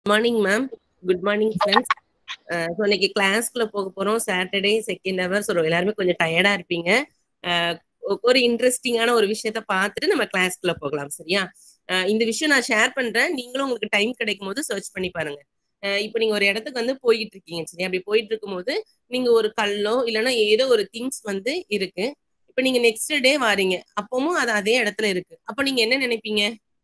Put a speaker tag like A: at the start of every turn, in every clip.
A: Morning ma'am good morning friends so இன்னைக்கு கிளாஸ்க்குள்ள போக போறோம் சாட்டர்டே செகண்ட் ஹவர் ஸோ எல்லாருமே கொஞ்சம் டயர்டா இருப்பீங்க அஹ் ஒரு இன்ட்ரெஸ்டிங்கான ஒரு விஷயத்த பார்த்துட்டு நம்ம கிளாஸ்க்குள்ள போகலாம் சரியா அஹ் இந்த விஷயம் நான் ஷேர் பண்றேன் நீங்களும் உங்களுக்கு டைம் கிடைக்கும் போது சர்ச் பண்ணி பாருங்க அஹ் இப்போ நீங்க ஒரு இடத்துக்கு வந்து போயிட்டு இருக்கீங்க சரியா அப்படி போயிட்டு இருக்கும்போது நீங்க ஒரு கல்லோ இல்லைன்னா ஏதோ ஒரு திங்ஸ் வந்து இருக்கு இப்போ நீங்க நெக்ஸ்ட் டே வாரீங்க அப்பவும் அது அதே இடத்துல இருக்கு அப்ப நீங்க என்ன நினைப்பீங்க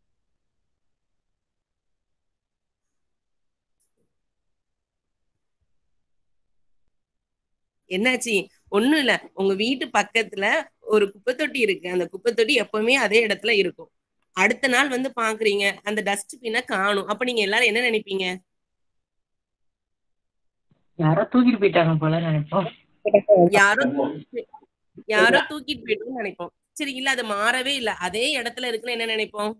A: என்னாச்சு ஒண்ணும் இல்ல உங்க வீட்டு பக்கத்துல ஒரு குப்பை தொட்டி இருக்கு அந்த குப்பை தொட்டி எப்பவுமே அதே இடத்துல இருக்கும் அடுத்த நாள் வந்து பாக்குறீங்க அந்த டஸ்ட்பினை காணும் அப்ப நீங்க எல்லாரும் என்ன நினைப்பீங்க
B: யாரோ தூக்கிட்டு போயிட்டாங்க போல நினைப்போம்
A: யாரோ யாரோ தூக்கிட்டு போயிட்டுன்னு நினைப்போம் சரி இல்ல அது மாறவே இல்ல அதே இடத்துல இருக்குன்னு என்ன நினைப்போம்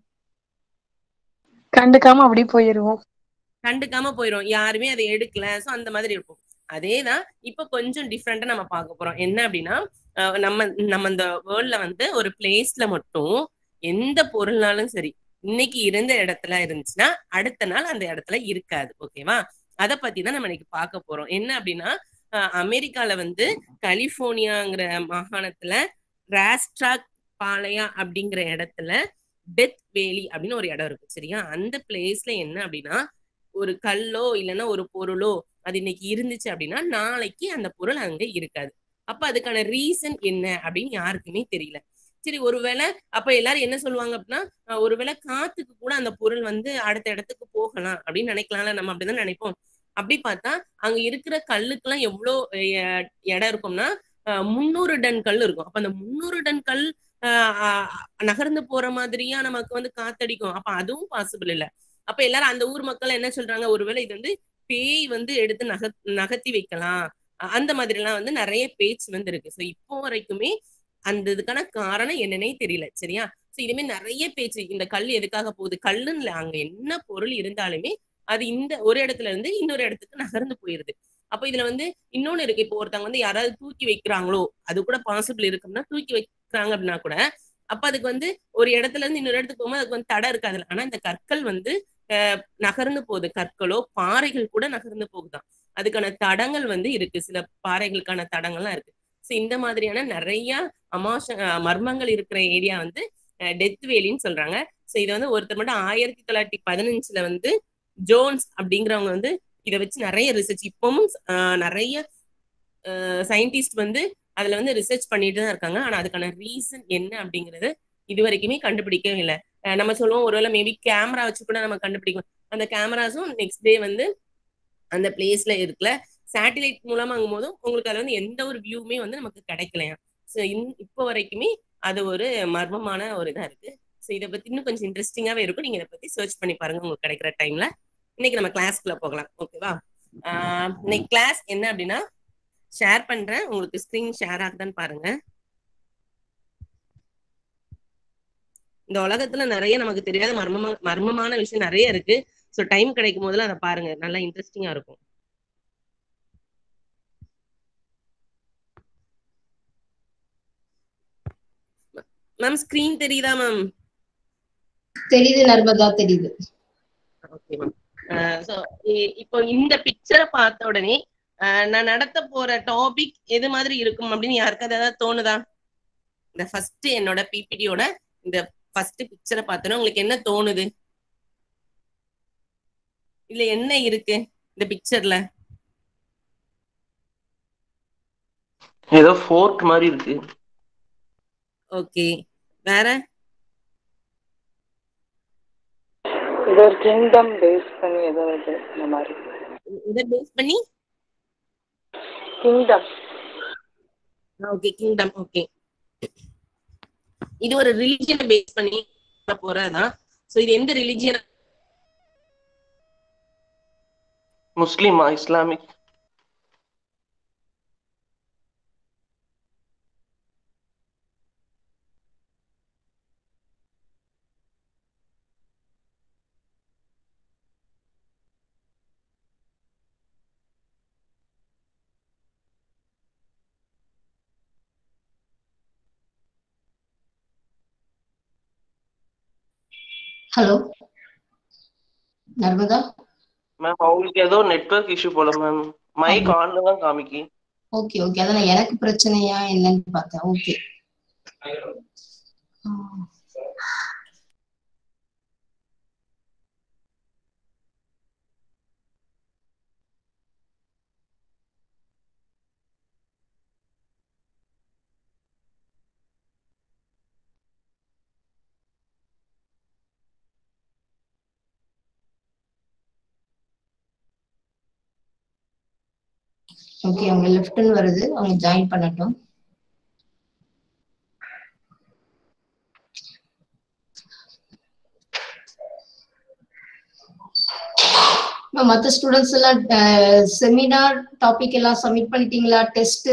C: கண்டுக்காம அப்படியே போயிருவோம்
A: கண்டுக்காம போயிரும் யாருமே அதை எடுக்கல சோ அந்த மாதிரி இருக்கும் அதேதான் இப்ப கொஞ்சம் டிஃப்ரெண்டா நம்ம பார்க்க போறோம் என்ன அப்படின்னா அஹ் நம்ம நம்ம இந்த வேர்ல்ட்ல வந்து ஒரு பிளேஸ்ல மட்டும் எந்த பொருள்னாலும் சரி இன்னைக்கு இருந்த இடத்துல இருந்துச்சுன்னா அடுத்த நாள் அந்த இடத்துல இருக்காது ஓகேவா அதை பத்தி தான் நம்ம இன்னைக்கு பார்க்க போறோம் என்ன அப்படின்னா அஹ் அமெரிக்கால வந்து கலிபோர்னியாங்கிற மாகாணத்துல ராஸ்ட்ராக் பாளையா அப்படிங்கிற இடத்துல டெத் வேலி அப்படின்னு ஒரு இடம் இருக்கு சரியா அந்த பிளேஸ்ல என்ன அப்படின்னா ஒரு கல்லோ இல்லைன்னா ஒரு பொருளோ அது இன்னைக்கு இருந்துச்சு அப்படின்னா நாளைக்கு அந்த பொருள் அங்க இருக்காது அப்ப அதுக்கான ரீசன் என்ன அப்படின்னு யாருக்குமே தெரியல சரி ஒருவேளை அப்ப எல்லாரும் என்ன சொல்லுவாங்க அப்படின்னா அஹ் ஒருவேளை காத்துக்கு கூட அந்த பொருள் வந்து அடுத்த இடத்துக்கு போகலாம் அப்படின்னு நினைக்கலாம்ல நம்ம அப்படிதான் நினைப்போம் அப்படி பார்த்தா அங்க இருக்கிற கல்லுக்கெல்லாம் எவ்வளோ அஹ், இடம் இருக்கும்னா அஹ், முந்நூறு டன் கல் இருக்கும் அப்ப அந்த முந்நூறு டன் கல் அஹ், அஹ், நகர்ந்து போற மாதிரியா நமக்கு வந்து காத்தடிக்கும் அப்ப அதுவும் பாசிபிள் இல்ல அப்ப எல்லாரும் அந்த ஊர் மக்கள் என்ன சொல்றாங்க ஒருவேளை இது வந்து பேய் வந்து எடுத்து நக நகர்த்தி வைக்கலாம் அ- அந்த மாதிரி எல்லாம் வந்து நிறைய பேச்சு வந்து இருக்கு ஸோ இப்போ வரைக்குமே அந்த இதுக்கான காரணம் என்னன்னே தெரியல சரியா ஸோ இதுமே நிறைய பேச்சு இந்த கல் எதுக்காக போகுது கல்லுன்னு இல்ல, அங்க என்ன பொருள் இருந்தாலுமே அது இந்த ஒரு இடத்துல இருந்து இன்னொரு இடத்துக்கு நகர்ந்து போயிருது அப்ப இதுல வந்து இன்னொன்னு இருக்கு இப்போ ஒருத்தவங்க வந்து யாராவது தூக்கி வைக்கிறாங்களோ அது கூட பாசிபிள் இருக்கும்னா தூக்கி வைக்கிறாங்க அப்படின்னா கூட அப்ப அதுக்கு வந்து ஒரு இடத்துல இருந்து இன்னொரு இடத்துக்கு போகும்போது அதுக்கு வந்து தடை இருக்காது ஆனா இந்த கற்கள் வந்து அஹ், நகர்ந்து போகுது கற்களோ பாறைகள் கூட நகர்ந்து போகுதாம் அதுக்கான தடங்கள் வந்து இருக்கு சில பாறைகளுக்கான தடங்கள்லாம் இருக்கு ஸோ இந்த மாதிரியான நிறைய அமாச அஹ், மர்மங்கள் இருக்கிற ஏரியா வந்து டெத் வேலின்னு சொல்றாங்க ஸோ இதை வந்து ஒருத்தர் மட்டும் ஆயிரத்தி தொள்ளாயிரத்தி பதினஞ்சுல வந்து ஜோன்ஸ் அப்படிங்கிறவங்க வந்து இதை வச்சு நிறைய ரிசர்ச் இப்பவும் அஹ், நிறைய சயின்டிஸ்ட் வந்து அதுல வந்து ரிசர்ச் பண்ணிட்டு தான் இருக்காங்க ஆனா அதுக்கான ரீசன் என்ன அப்படிங்கறது இது வரைக்குமே கண்டுபிடிக்கவே இல்லை அஹ் நம்ம சொல்லுவோம் ஒருவேளை மேபி கேமரா வச்சு கூட நம்ம கண்டுபிடிக்கலாம் அந்த கேமராஸும் நெக்ஸ்ட் டே வந்து அந்த பிளேஸ்ல இருக்குல்ல சேட்டலைட் மூலமாகும் போதும் உங்களுக்கு அதுல வந்து எந்த ஒரு வியூவுமே வந்து நமக்கு கிடைக்கலையா ஸோ இப்போ வரைக்குமே அது ஒரு மர்மமான ஒரு இதா இருக்கு ஸோ இதை பத்தி இன்னும் கொஞ்சம் இன்ட்ரெஸ்டிங்காவே இருக்கும் நீங்க இதை பத்தி சர்ச் பண்ணி பாருங்க உங்களுக்கு கிடைக்கிற டைம்ல இன்னைக்கு நம்ம கிளாஸ்க்குள்ள போகலாம் ஓகேவா இன்னைக்கு கிளாஸ் என்ன அப்படின்னா ஷேர் பண்றேன் உங்களுக்கு ஸ்கிரீன் ஷேர் ஆகுதான்னு பாருங்க இந்த உலகத்துல நிறைய நமக்கு தெரியாத மர்மமா மர்மமான விஷயம் நிறைய இருக்கு ஸோ டைம் கிடைக்கும் போதெல்லாம் அதை பாருங்க நல்லா இன்ட்ரெஸ்டிங்கா இருக்கும் மேம் ஸ்கிரீன் தெரியுதா மேம்
D: தெரியுது நர்மதா தெரியுது
A: ஓகே மேம் ஸோ இப்போ இந்த பிக்சரை பார்த்த உடனே அஹ், நான் நடத்த போற டாபிக் எது மாதிரி இருக்கும் அப்படின்னு யாருக்காவது ஏதாவது தோணுதா இந்த ஃபர்ஸ்ட் என்னோட பிபிடியோட இந்த ஃபர்ஸ்ட் பிக்சரை பார்த்தோன்னா உங்களுக்கு என்ன தோணுது இதுல என்ன இருக்கு இந்த பிக்சர்ல
E: ஏதோ ஃபோர்க் மாதிரி இருக்கு
A: ஓகே வேற
B: இது ஒரு கிங்டம் பேஸ் பண்ணி ஏதோ இது இந்த மாதிரி
A: இதை பேஸ் பண்ணி
B: கிங்டம்
A: ஓகே கிங்டம் ஓகே இது ஒரு ரிலிஜியனை பேஸ் பண்ணி போறதுதான் சோ இது எந்த ரிலிஜியன்
E: முஸ்லீமா இஸ்லாமிக்
D: ஹலோ நர்மதா
E: மேம் அவங்களுக்கு ஏதோ நெட்வொர்க் இஷ்யூ போல மேம் மைக் ஆன்ல தான் காமிக்கி
D: ஓகே ஓகே அதான் எனக்கு பிரச்சனையா என்னன்னு பார்த்தேன் ஓகே ஓகே அவங்க லெஃப்ட்னு வருது அவங்க ஜாயின் பண்ணட்டும் மேம், மத்த ஸ்டூடெண்ட்ஸ் எல்லாம் செமினார் டாபிக் எல்லாம் சப்மிட் பண்ணிட்டீங்களா டெஸ்ட்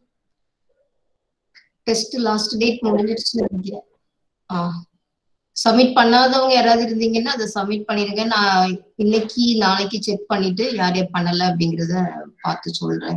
D: டெஸ்ட் லாஸ்ட் டேட் முடிஞ்சிருச்சுன்னு நினைக்கிறேன் ஆ சப்மிட் பண்ணாதவங்க யாராவது இருந்தீங்கன்னா அதை சப்மிட் பண்ணிருங்க நான் இன்னைக்கு நாளைக்கு செக் பண்ணிட்டு யார் யார் பண்ணல அப்படிங்கறத பார்த்து சொல்றேன்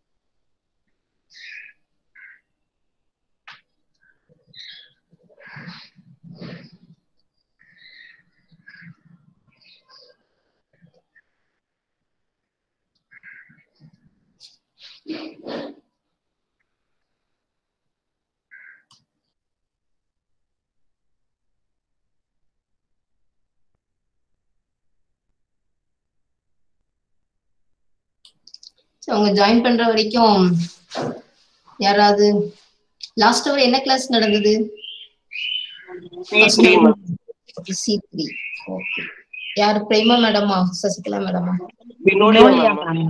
D: So, அவங்க ஜாயின் பண்ற வரைக்கும் யாராவது லாஸ்ட் அவர் என்ன கிளாஸ் நடந்தது
E: C ma'am
D: C three okay யார் பிரேமா மேடமா சசிகலா மேடமா
E: வினோலியா மேம்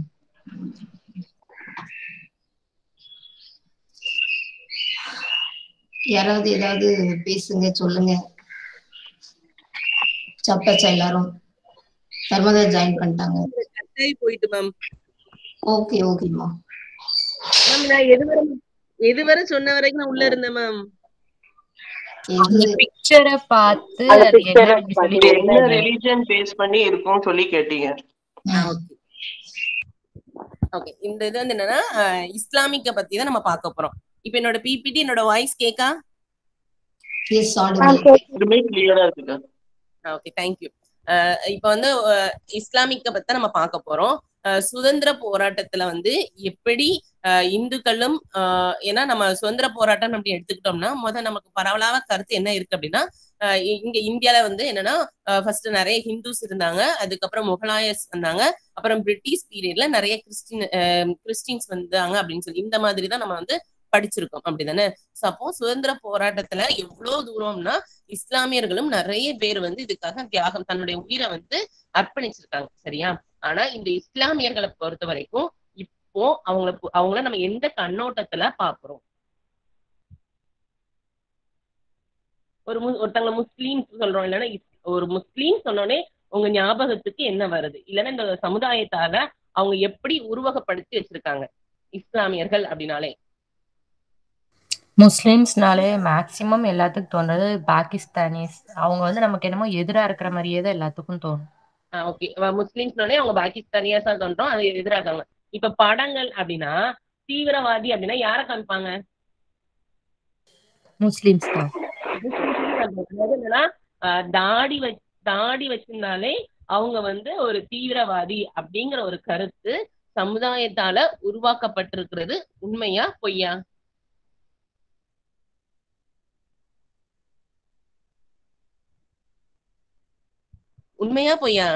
D: யாராவது ஏதாவது பேசுங்க சொல்லுங்க சாப்பிட்டாச்சா எல்லாரும் நர்மதா ஜாயின் பண்ணிட்டாங்க
A: கட்டாயி போயிட்டு மேம்
D: ஓகே ஓகேம்மா
A: மேம் நான் எதுவரை எதுவரை சொன்ன வரைக்கும் நான் உள்ள இருந்தேன் மேம்
D: எது
C: பிக்சரை பார்த்து
B: அந்த
C: அது
B: picture
C: என்ன
B: அ
C: அப்படி சொல்லி
E: இது என்ன ரிலீஜன் பேஸ் பண்ணி இருக்கும்னு சொல்லி கேட்டீங்க
A: ஓகே இந்த இது வந்து என்னன்னா அஹ், இஸ்லாமிக்க பத்தி தான் நம்ம பார்க்க போறோம் இப்போ என்னோட பிபிடி என்னோட வாய்ஸ் கேக்கா
D: எஸ் ஆடுங்க
E: இதுமே கிளியரா இருக்குங்க
A: ஓகே தேங்க்யூ இப்போ வந்து அஹ், இஸ்லாமிக்க பத்தி தான் நம்ம பார்க்க போறோம் அஹ், சுதந்திர போராட்டத்துல வந்து எப்படி அஹ், இந்துக்களும் அஹ், ஏன்னா நம்ம சுதந்திர போராட்டம் அப்படி எடுத்துக்கிட்டோம்னா முத நமக்கு பரவலாக கருத்து என்ன இருக்கு அப்படின்னா அஹ், இ- இங்க இந்தியால வந்து என்னன்னா ஃபர்ஸ்ட் நிறைய ஹிந்துஸ் இருந்தாங்க அதுக்கப்புறம் முகலாயஸ் வந்தாங்க அப்புறம் பிரிட்டிஷ் பீரியட்ல நிறைய கிறிஸ்டின் கிறிஸ்டின்ஸ் வந்தாங்க அப்படின்னு சொல்லி இந்த மாதிரி தான் நம்ம வந்து படிச்சிருக்கோம் அப்படிதானே So, அப்போ சுதந்திர போராட்டத்துல எவ்வளவு தூரம்னா இஸ்லாமியர்களும் நிறைய பேர் வந்து இதுக்காக தியாகம் தன்னுடைய உயிரை வந்து அர்ப்பணிச்சிருக்காங்க சரியா ஆனா இந்த இஸ்லாமியர்களை பொறுத்த வரைக்கும் இப்போ அவங்கள பு- அவங்கள நம்ம எந்த கண்ணோட்டத்துல பாக்குறோம் ஒரு மு- ஒருத்தவங்க முஸ்லீம் சொல்றோம் இல்லைன்னா இஸ்- ஒரு முஸ்லீம் சொன்னோடனே உங்க ஞாபகத்துக்கு என்ன வருது இல்லைன்னா இந்த சமுதாயத்தால அவங்க எப்படி உருவகப்படுத்தி வச்சிருக்காங்க இஸ்லாமியர்கள் அப்படின்னாலே
C: முஸ்லிம்ஸ்னாலே மேக்சிமம் எல்லாத்துக்கும் தோன்றது பாகிஸ்தானிஸ் அவங்க வந்து நமக்கு என்னமோ எதிரா இருக்கிற மாதிரியே தான் எல்லாத்துக்கும் தோணும்
A: ஓகே முஸ்லிம்ஸ்னாலே அவங்க பாகிஸ்தானியாஸா தோன்றோம் அது எதிராக இருக்காங்க இப்ப படங்கள் அப்படின்னா தீவிரவாதி அப்படின்னா யார காமிப்பாங்க
C: முஸ்லிம்ஸ் தான்
A: முஸ்லிம்ஸ் அதாவது என்னன்னா ஆஹ் தாடி வச் தாடி வச்சிருந்தாலே அவங்க வந்து ஒரு தீவிரவாதி அப்படிங்கிற ஒரு கருத்து சமுதாயத்தால உருவாக்கப்பட்டிருக்கிறது உண்மையா பொய்யா உண்மையா பொய்யா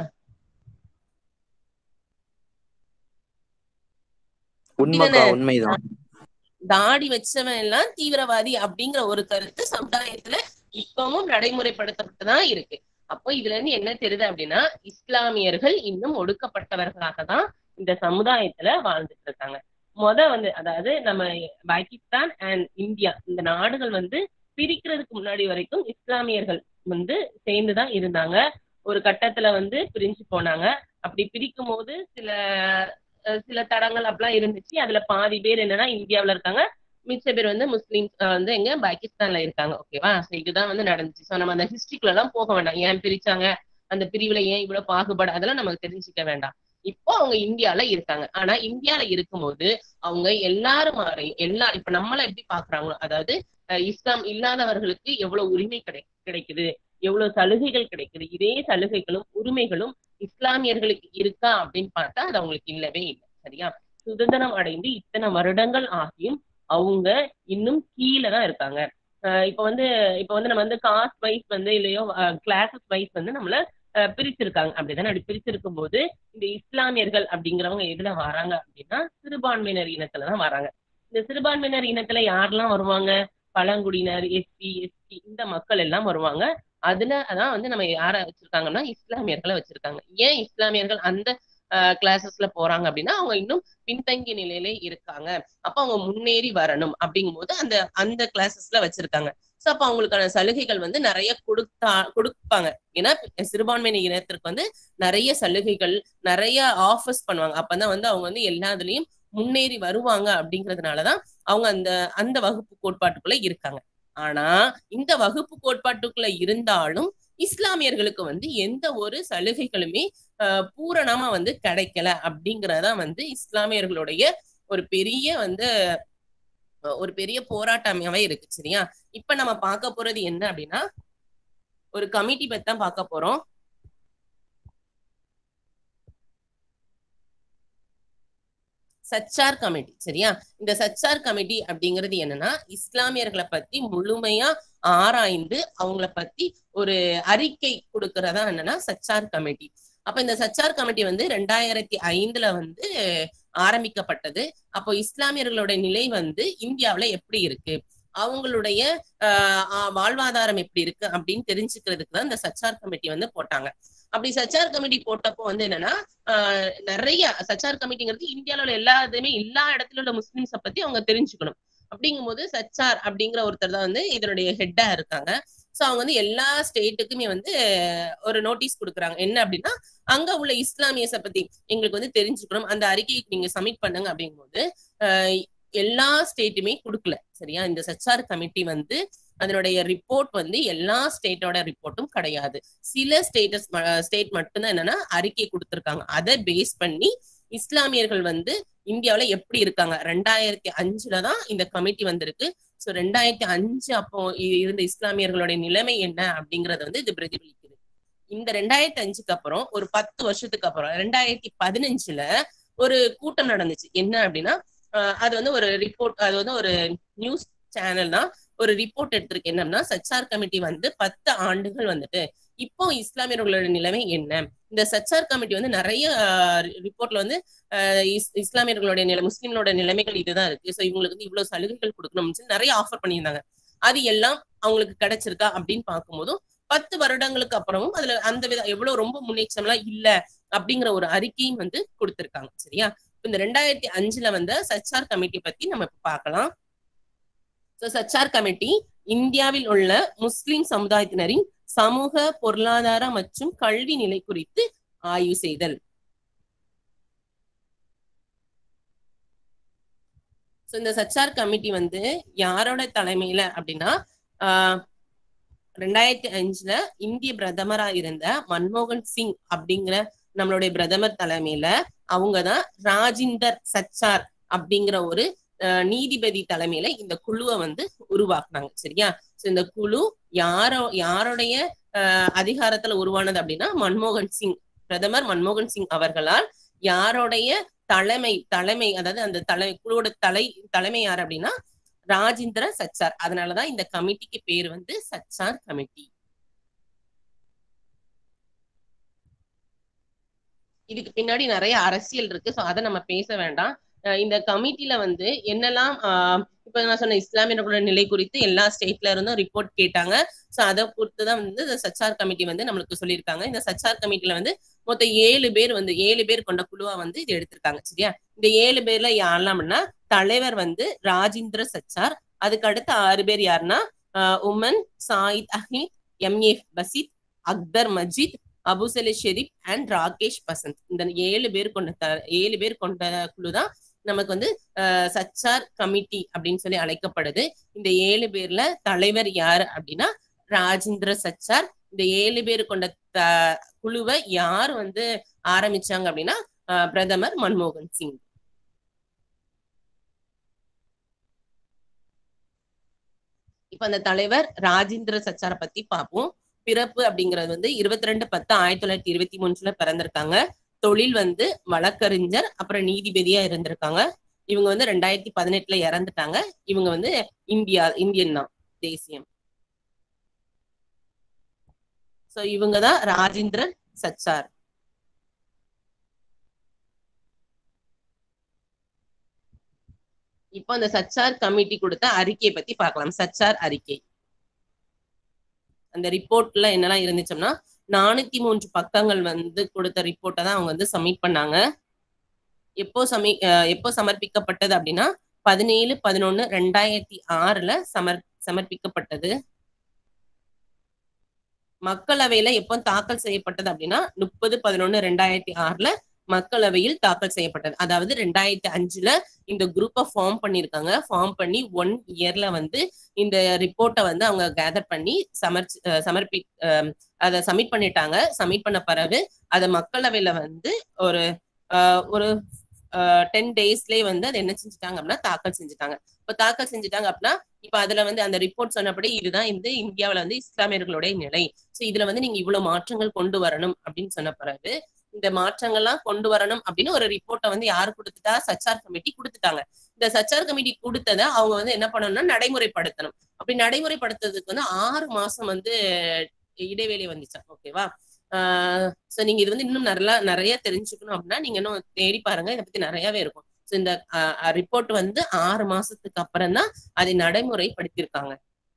F: உண்மைக்கா
A: இதுதானே?
F: உண்மைதான்
A: தாடி வச்சவன் எல்லாம் தீவிரவாதி அப்படிங்கிற ஒரு கருத்து சமுதாயத்துல இப்பவும் நடைமுறைப்படுத்தப்பட்டுதான் இருக்கு அப்போ இதுல இருந்து என்ன தெரியுது அப்படின்னா இஸ்லாமியர்கள் இன்னும் ஒடுக்கப்பட்டவர்களாக தான் இந்த சமுதாயத்துல வாழ்ந்துட்டு இருக்காங்க முத வந்து அதாவது நம்ம பாகிஸ்தான் அண்ட் இந்தியா இந்த நாடுகள் வந்து பிரிக்கிறதுக்கு முன்னாடி வரைக்கும் இஸ்லாமியர்கள் வந்து சேர்ந்துதான் இருந்தாங்க ஒரு கட்டத்துல வந்து பிரிஞ்சு போனாங்க அப்படி பிரிக்கும் போது சில அஹ் சில தடங்கள் அப்படிலாம் இருந்துச்சு அதுல பாதி பேர் என்னன்னா இந்தியாவுல இருக்காங்க மிச்ச பேர் வந்து முஸ்லிம்ஸ் வந்து எங்க பாகிஸ்தான்ல இருக்காங்க ஓகேவா சோ இதுதான் வந்து நடந்துச்சு சோ நம்ம அந்த ஹிஸ்டரிக்குள்ள எல்லாம் போக வேண்டாம் ஏன் பிரிச்சாங்க அந்த பிரிவுல ஏன் இவ்வளவு பாகுபாடு அதெல்லாம் நமக்கு தெரிஞ்சுக்க வேண்டாம் இப்போ அவங்க இந்தியால இருக்காங்க ஆனா இந்தியால இருக்கும்போது அவங்க எல்லாரும் மாறையும் எல்லா இப்ப நம்மள எப்படி பாக்குறாங்களோ அதாவது அஹ் இஸ்லாம் இல்லாதவர்களுக்கு எவ்வளவு உரிமை கிடை கிடைக்குது எவ்வளவு சலுகைகள் கிடைக்குது இதே சலுகைகளும் உரிமைகளும் இஸ்லாமியர்களுக்கு இருக்கா அப்படின்னு பார்த்தா அது அவங்களுக்கு இல்லவே இல்லை சரியா சுதந்திரம் அடைந்து இத்தனை வருடங்கள் ஆகியும் அவங்க இன்னும் கீழே தான் இருக்காங்க அஹ் இப்ப வந்து இப்ப வந்து நம்ம வந்து காஸ்ட் வைஸ் வந்து இல்லையோ கிளாஸஸ் வைஸ் வந்து நம்மள அஹ் பிரிச்சிருக்காங்க அப்படிதானே அப்படி பிரிச்சிருக்கும் போது இந்த இஸ்லாமியர்கள் அப்படிங்கிறவங்க எதுல வராங்க அப்படின்னா சிறுபான்மையினர் இனத்துல தான் வராங்க இந்த சிறுபான்மையினர் இனத்துல யாரெல்லாம் வருவாங்க பழங்குடியினர் எஸ்சி எஸ்டி இந்த மக்கள் எல்லாம் வருவாங்க அதுல அதான் வந்து நம்ம யார வச்சிருக்காங்கன்னா இஸ்லாமியர்களை வச்சிருக்காங்க ஏன் இஸ்லாமியர்கள் அந்த கிளாஸஸ்ல போறாங்க அப்படின்னா அவங்க இன்னும் பின்தங்கிய நிலையிலே இருக்காங்க அப்ப அவங்க முன்னேறி வரணும் அப்படிங்கும் போது அந்த அந்த கிளாஸஸ்ல வச்சிருக்காங்க சோ அப்ப அவங்களுக்கான சலுகைகள் வந்து நிறைய கொடுத்தா கொடுப்பாங்க ஏன்னா சிறுபான்மையின இனத்திற்கு வந்து நிறைய சலுகைகள் நிறைய ஆஃபர்ஸ் பண்ணுவாங்க அப்பதான் வந்து அவங்க வந்து எல்லாத்துலயும் முன்னேறி வருவாங்க அப்படிங்கறதுனாலதான் அவங்க அந்த அந்த வகுப்பு கோட்பாட்டுக்குள்ள இருக்காங்க ஆனா இந்த வகுப்பு கோட்பாட்டுக்குள்ள இருந்தாலும் இஸ்லாமியர்களுக்கு வந்து எந்த ஒரு சலுகைகளுமே அஹ் பூரணமா வந்து கிடைக்கல அப்படிங்கறதா வந்து இஸ்லாமியர்களுடைய ஒரு பெரிய வந்து அஹ் ஒரு பெரிய போராட்டமாவே இருக்கு சரியா இப்ப நம்ம பார்க்க போறது என்ன அப்படின்னா ஒரு கமிட்டி பத்தி தான் பார்க்க போறோம் சச்சார் கமிட்டி சரியா இந்த சச்சார் கமிட்டி அப்படிங்கிறது என்னன்னா இஸ்லாமியர்களை பத்தி முழுமையா ஆராய்ந்து அவங்கள பத்தி ஒரு அறிக்கை கொடுக்கறதா என்னன்னா சச்சார் கமிட்டி அப்ப இந்த சச்சார் கமிட்டி வந்து ரெண்டாயிரத்தி ஐந்துல வந்து ஆரம்பிக்கப்பட்டது அப்போ இஸ்லாமியர்களோட நிலை வந்து இந்தியாவுல எப்படி இருக்கு அவங்களுடைய ஆஹ் வாழ்வாதாரம் எப்படி இருக்கு அப்படின்னு தெரிஞ்சுக்கிறதுக்கு தான் இந்த சச்சார் கமிட்டி வந்து போட்டாங்க அப்படி சச்சார் கமிட்டி போட்டப்போ வந்து என்னன்னா ஆஹ் நிறைய சச்சார் கமிட்டிங்கிறது இந்தியாவில் உள்ள எல்லா இதுமே எல்லா இடத்துல உள்ள முஸ்லிம்ஸை பத்தி அவங்க தெரிஞ்சுக்கணும் அப்படிங்கும்போது சச்சார் அப்படிங்கிற ஒருத்தர் தான் வந்து இதனுடைய ஹெட்டா இருக்காங்க சோ அவங்க வந்து எல்லா ஸ்டேட்டுக்குமே வந்து ஒரு நோட்டீஸ் கொடுக்குறாங்க என்ன அப்படின்னா அங்க உள்ள இஸ்லாமியஸை பத்தி எங்களுக்கு வந்து தெரிஞ்சுக்கணும் அந்த அறிக்கையை நீங்க சப்மிட் பண்ணுங்க அப்படிங்கும்போது ஆஹ் எல்லா ஸ்டேட்டுமே கொடுக்கல சரியா இந்த சச்சார் கமிட்டி வந்து அதனுடைய ரிப்போர்ட் வந்து எல்லா ஸ்டேட்டோட ரிப்போர்ட்டும் கிடையாது சில ஸ்டேட்டஸ் ஸ்டேட் மட்டும்தான் என்னன்னா அறிக்கை கொடுத்திருக்காங்க அதை பேஸ் பண்ணி இஸ்லாமியர்கள் வந்து இந்தியாவில எப்படி இருக்காங்க ரெண்டாயிரத்தி அஞ்சுல தான் இந்த கமிட்டி வந்திருக்கு சோ ரெண்டாயிரத்தி அஞ்சு அப்போ இருந்த இஸ்லாமியர்களுடைய நிலைமை என்ன அப்படிங்கறத வந்து இது பிரதிபலிக்குது இந்த ரெண்டாயிரத்தி அஞ்சுக்கு அப்புறம் ஒரு பத்து வருஷத்துக்கு அப்புறம் ரெண்டாயிரத்தி பதினஞ்சுல ஒரு கூட்டம் நடந்துச்சு என்ன அப்படின்னா அது வந்து ஒரு ரிப்போர்ட் அது வந்து ஒரு நியூஸ் சேனல் தான் ஒரு ரிப்போர்ட் எடுத்திருக்கு என்னன்னா சச்சார் கமிட்டி வந்து பத்து ஆண்டுகள் வந்துட்டு இப்போ இஸ்லாமியர்களோட நிலைமை என்ன இந்த சச்சார் கமிட்டி வந்து நிறைய ரிப்போர்ட்ல வந்து இஸ்லாமியர்களுடைய நிலை முஸ்லிம்களோட நிலைமைகள் இதுதான் இருக்கு ஸோ இவங்களுக்கு வந்து இவ்வளவு சலுகைகள் கொடுக்கணும்னு சொல்லி நிறைய ஆஃபர் பண்ணியிருந்தாங்க அது எல்லாம் அவங்களுக்கு கிடைச்சிருக்கா அப்படின்னு பார்க்கும்போதும் பத்து வருடங்களுக்கு அப்புறமும் அதுல அந்த வித எவ்வளவு ரொம்ப முன்னேற்றம் எல்லாம் இல்ல அப்படிங்கிற ஒரு அறிக்கையும் வந்து கொடுத்திருக்காங்க சரியா இந்த ரெண்டாயிரத்தி அஞ்சுல வந்த சச்சார் கமிட்டி பத்தி நம்ம இப்ப பார்க்கலாம் சோ சச்சார் கமிட்டி இந்தியாவில் உள்ள முஸ்லிம் சமுதாயத்தினரின் சமூக பொருளாதார மற்றும் கல்வி நிலை குறித்து ஆய்வு செய்தல் சோ இந்த சச்சார் கமிட்டி வந்து யாரோட தலைமையில அப்படின்னா ஆஹ் ரெண்டாயிரத்தி அஞ்சுல இந்திய பிரதமரா இருந்த மன்மோகன் சிங் அப்படிங்கிற நம்மளுடைய பிரதமர் தலைமையில அவங்கதான் ராஜிந்தர் சச்சார் அப்படிங்கிற ஒரு நீதிபதி தலைமையில இந்த குழுவை வந்து உருவாக்குனாங்க சரியா சோ இந்த குழு யாரோ யாருடைய அதிகாரத்துல உருவானது அப்படின்னா மன்மோகன் சிங் பிரதமர் மன்மோகன் சிங் அவர்களால் யாருடைய தலைமை தலைமை அதாவது அந்த தலை குழுவோட தலை தலைமை யார் அப்படின்னா ராஜேந்திர சச்சார் அதனாலதான் இந்த கமிட்டிக்கு பேர் வந்து சச்சார் கமிட்டி இதுக்கு பின்னாடி நிறைய அரசியல் இருக்கு சோ அதை நம்ம பேச வேண்டாம் இந்த கமிட்டில வந்து என்னெல்லாம் இப்ப நான் சொன்ன இஸ்லாமியர்களோட நிலை குறித்து எல்லா ஸ்டேட்ல இருந்தும் ரிப்போர்ட் கேட்டாங்க சோ அதை பொறுத்துதான் வந்து இந்த சச்சார் கமிட்டி வந்து நம்மளுக்கு சொல்லியிருக்காங்க இந்த சச்சார் கமிட்டில வந்து மொத்தம் ஏழு பேர் வந்து ஏழு பேர் கொண்ட குழுவா வந்து இது எடுத்திருக்காங்க சரியா இந்த ஏழு பேர்ல யாரெல்லாம்னா தலைவர் வந்து ராஜேந்திர சச்சார் அதுக்கு அடுத்த ஆறு பேர் யாருன்னா Oommen Saiyid Hamid M A Basith Akhtar Majeed Abusaleh Shariff and Rakesh Basant இந்த ஏழு பேர் கொண்ட ஏழு பேர் கொண்ட குழு தான் நமக்கு வந்து சச்சார் கமிட்டி அப்படின்னு சொல்லி அழைக்கப்படுது இந்த ஏழு பேர்ல தலைவர் யாரு அப்படின்னா ராஜேந்திர சச்சார் இந்த ஏழு பேர் கொண்ட த குழுவை யார் வந்து ஆரம்பிச்சாங்க அப்படின்னா பிரதமர் மன்மோகன் சிங் இப்ப அந்த தலைவர் ராஜேந்திர சச்சாரை பத்தி பார்ப்போம் பிறப்பு அப்படிங்கிறது வந்து இருபத்தி ரெண்டு பத்து ஆயிரத்தி தொள்ளாயிரத்தி இருபத்தி மூணுல பிறந்திருக்காங்க தொழில் வந்து வழக்கறிஞர் அப்புறம் நீதிபதியா இருந்திருக்காங்க இவங்க வந்து ரெண்டாயிரத்தி பதினெட்டுல இறந்துட்டாங்க இவங்க வந்து இந்தியா இந்தியன் தான் தேசியம் சோ இவங்க தான் ராஜேந்திரன் சச்சார் இப்போ அந்த சச்சார் கமிட்டி கொடுத்த அறிக்கையை பத்தி பார்க்கலாம் சச்சார் அறிக்கை அந்த ரிப்போர்ட்ல என்னெல்லாம் இருந்துச்சோம்னா நானூத்தி மூன்று பக்கங்கள் வந்து கொடுத்த ரிப்போர்ட்டை தான் அவங்க வந்து சப்மிட் பண்ணாங்க எப்போ சமி அஹ் எப்போ சமர்ப்பிக்கப்பட்டது அப்படின்னா பதினேழு பதினொன்னு ரெண்டாயிரத்தி ஆறுல சமர் சமர்ப்பிக்கப்பட்டது மக்களவையில எப்போ தாக்கல் செய்யப்பட்டது அப்படின்னா முப்பது பதினொன்னு ரெண்டாயிரத்தி ஆறுல மக்களவையில் தாக்கல் செய்யப்பட்டது அதாவது ரெண்டாயிரத்தி அஞ்சுல இந்த குரூப்பை ஃபார்ம் பண்ணிருக்காங்க ஃபார்ம் பண்ணி ஒன் இயர்ல வந்து இந்த ரிப்போர்ட்டை வந்து அவங்க கேதர் பண்ணி சமர்ச்சி அஹ் சமர்ப்பி அஹ் அதை சப்மிட் பண்ணிட்டாங்க சப்மிட் பண்ண பிறகு அதை மக்களவையில வந்து ஒரு அஹ் ஒரு டென் டேஸ்லயே வந்து அதை என்ன செஞ்சுட்டாங்க அப்படின்னா தாக்கல் செஞ்சுட்டாங்க இப்ப தாக்கல் செஞ்சுட்டாங்க அப்படின்னா இப்ப அதுல வந்து அந்த ரிப்போர்ட் சொன்னபடி இதுதான் இந்த இந்தியாவுல வந்து இஸ்லாமியர்களுடைய நிலை சோ இதுல வந்து நீங்க இவ்வளவு மாற்றங்கள் கொண்டு வரணும் அப்படின்னு சொன்ன பிறகு இந்த மாற்றங்கள்லாம் கொண்டு வரணும் அப்படின்னு ஒரு ரிப்போர்ட்டை வந்து யாரு கொடுத்துட்டா சச்சார் கமிட்டி கொடுத்துட்டாங்க இந்த சச்சார் கமிட்டி கொடுத்ததை அவங்க வந்து என்ன பண்ணணும்னா நடைமுறைப்படுத்தணும் அப்படி நடைமுறைப்படுத்துறதுக்கு வந்து ஆறு மாசம் வந்து இடைவேளை வந்துச்சா ஓகேவா ஆஹ் சோ நீங்க இது வந்து இன்னும் நல்லா நிறைய தெரிஞ்சுக்கணும் அப்படின்னா நீங்க இன்னும் தேடி பாருங்க இதை பத்தி நிறையவே இருக்கும் சோ இந்த ரிப்போர்ட் வந்து ஆறு மாசத்துக்கு அப்புறம் தான் அதை நடைமுறைப்படுத்தியிருக்காங்க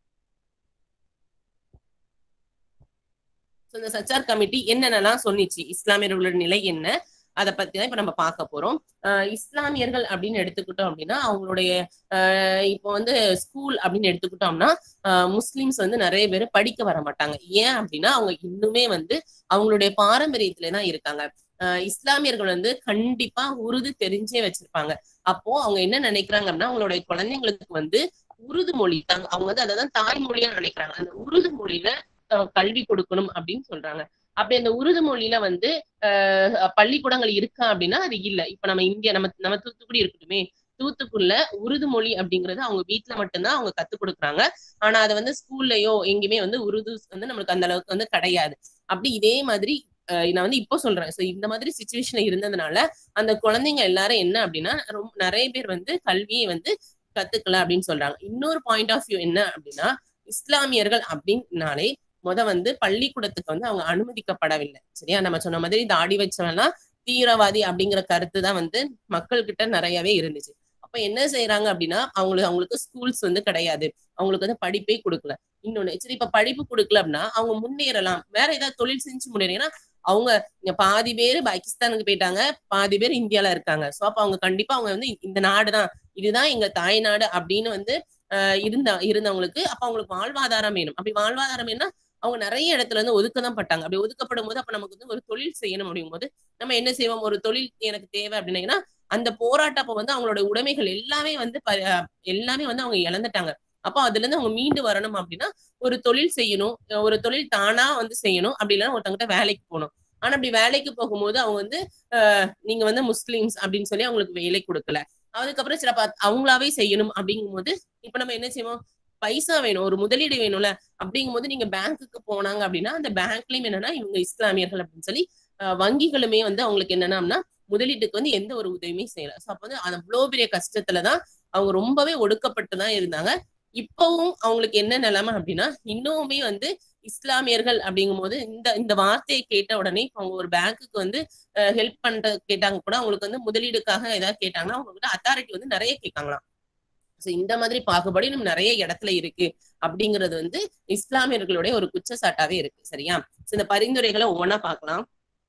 A: சோ இந்த சச்சார் கமிட்டி என்னென்னலாம் சொன்னிச்சு இஸ்லாமியர்களோட நிலை என்ன அதை பத்தி தான் இப்ப நம்ம பார்க்க போறோம் ஆஹ் இஸ்லாமியர்கள் அப்படின்னு எடுத்துக்கிட்டோம் அப்படின்னா அவங்களுடைய ஆஹ் இப்போ வந்து ஸ்கூல் அப்படின்னு எடுத்துக்கிட்டோம்னா ஆஹ் முஸ்லிம்ஸ் வந்து நிறைய பேர் படிக்க வர மாட்டாங்க ஏன் அப்படின்னா அவங்க இன்னுமே வந்து அவங்களுடைய பாரம்பரியத்துல தான் இருக்காங்க ஆஹ் இஸ்லாமியர்கள் வந்து கண்டிப்பா உருது தெரிஞ்சே வச்சிருப்பாங்க அப்போ அவங்க என்ன நினைக்கிறாங்க அப்படின்னா அவங்களுடைய குழந்தைங்களுக்கு வந்து உருது மொழி தாங்க அவங்க வந்து அதான் தாய்மொழியா நினைக்கிறாங்க அந்த உருது மொழியில ஆஹ் கல்வி கொடுக்கணும் அப்படின்னு சொல்றாங்க அப்படி அந்த உருது மொழியில வந்து ஆஹ் பள்ளிக்கூடங்கள் இருக்கா அப்படின்னா அது இல்ல இப்ப நம்ம இந்தியா நம்ம நம்ம தூத்துக்குடி இருக்கட்டுமே தூத்துக்குள்ள உருது மொழி அப்படிங்கறது அவங்க வீட்டுல மட்டும்தான் அவங்க கத்துக் கொடுக்குறாங்க ஆனா அது வந்து ஸ்கூல்லயோ எங்கேயுமே வந்து உருது வந்து நம்மளுக்கு அந்த அளவுக்கு வந்து கிடையாது அப்படி இதே மாதிரி அஹ் நான் வந்து இப்போ சொல்றேன் சோ இந்த மாதிரி சுச்சுவேஷன்ல இருந்ததுனால அந்த குழந்தைங்க எல்லாரும் என்ன அப்படின்னா ரொம்ப நிறைய பேர் வந்து கல்வியை வந்து கத்துக்கல அப்படின்னு சொல்றாங்க இன்னொரு பாயிண்ட் ஆஃப் வியூ என்ன அப்படின்னா இஸ்லாமியர்கள் அப்படின்னாலே முத வந்து பள்ளிக்கூடத்துக்கு வந்து அவங்க அனுமதிக்கப்படவில்லை சரியா நம்ம சொன்ன மாதிரி தாடி வச்சவெல்லாம் தீவிரவாதி அப்படிங்கிற கருத்து தான் வந்து மக்கள் கிட்ட நிறையவே இருந்துச்சு அப்ப என்ன செய்யறாங்க அப்படின்னா அவங்களுக்கு அவங்களுக்கு ஸ்கூல்ஸ் வந்து கிடையாது அவங்களுக்கு வந்து படிப்பே கொடுக்கல இன்னொன்னு சரி இப்ப படிப்பு கொடுக்கல அப்படின்னா அவங்க முன்னேறலாம் வேற ஏதாவது தொழில் செஞ்சு முன்னேறினா அவங்க இங்க பாதி பேர் பாகிஸ்தானுக்கு போயிட்டாங்க பாதி பேர் இந்தியால இருக்காங்க சோ அப்ப அவங்க கண்டிப்பா அவங்க வந்து இந்த நாடுதான் இதுதான் எங்க தாய் நாடு அப்படின்னு வந்து ஆஹ் இருந்த இருந்தவங்களுக்கு அப்ப அவங்களுக்கு வாழ்வாதாரம் வேணும் அப்படி வாழ்வாதாரம் வேணும்னா அவங்க நிறைய இடத்துல இருந்து ஒதுக்கதான் பட்டாங்க அப்படி ஒதுக்கப்படும் போது அப்ப நமக்கு வந்து ஒரு தொழில் செய்யணும் அப்படிங்கும் போது நம்ம என்ன செய்வோம் ஒரு தொழில் எனக்கு தேவை அப்படின்னா அந்த போராட்டப்ப வந்து அவங்களோட உடைமைகள் எல்லாமே வந்து எல்லாமே வந்து அவங்க இழந்துட்டாங்க அப்போ அதுல இருந்து அவங்க மீண்டு வரணும் அப்படின்னா ஒரு தொழில் செய்யணும் ஒரு தொழில் தானா வந்து செய்யணும் அப்படி இல்லைன்னா ஒருத்தவங்கிட்ட வேலைக்கு போகணும் ஆனா அப்படி வேலைக்கு போகும்போது அவங்க வந்து ஆஹ் நீங்க வந்து முஸ்லிம்ஸ் அப்படின்னு சொல்லி அவங்களுக்கு வேலை கொடுக்கல அதுக்கப்புறம் சில அவங்களாவே செய்யணும் அப்படிங்கும் போது இப்ப நம்ம என்ன செய்வோம் பைசா வேணும் ஒரு முதலீடு வேணும்ல அப்படிங்கும் போது நீங்க பேங்க்குக்கு போனாங்க அப்படின்னா அந்த பேங்க்லயும் என்னன்னா இவங்க இஸ்லாமியர்கள் அப்படின்னு சொல்லி வங்கிகளுமே வந்து அவங்களுக்கு என்னன்னா முதலீட்டுக்கு வந்து எந்த ஒரு உதவியுமே செய்யல ஸோ அப்போ வந்து அவ்வளோ பெரிய கஷ்டத்துலதான் அவங்க ரொம்பவே ஒடுக்கப்பட்டு தான் இருந்தாங்க இப்பவும் அவங்களுக்கு என்ன நிலைமை அப்படின்னா இன்னுமே வந்து இஸ்லாமியர்கள் அப்படிங்கும் போது இந்த இந்த வார்த்தையை கேட்ட உடனே அவங்க ஒரு பேங்க்குக்கு வந்து ஹெல்ப் பண்ற கேட்டாங்க கூட அவங்களுக்கு வந்து முதலீடுக்காக ஏதாவது கேட்டாங்கன்னா அவங்க கிட்ட அத்தாரிட்டி வந்து நிறைய கேட்காங்களாம் ஸோ இந்த மாதிரி பாகுபாடு நம்ம நிறைய இடத்துல இருக்கு அப்படிங்கிறது வந்து இஸ்லாமியர்களுடைய ஒரு குற்றச்சாட்டாவே இருக்கு சரியா ஸோ இந்த பரிந்துரைகளை ஒவ்வொன்றா பார்க்கலாம்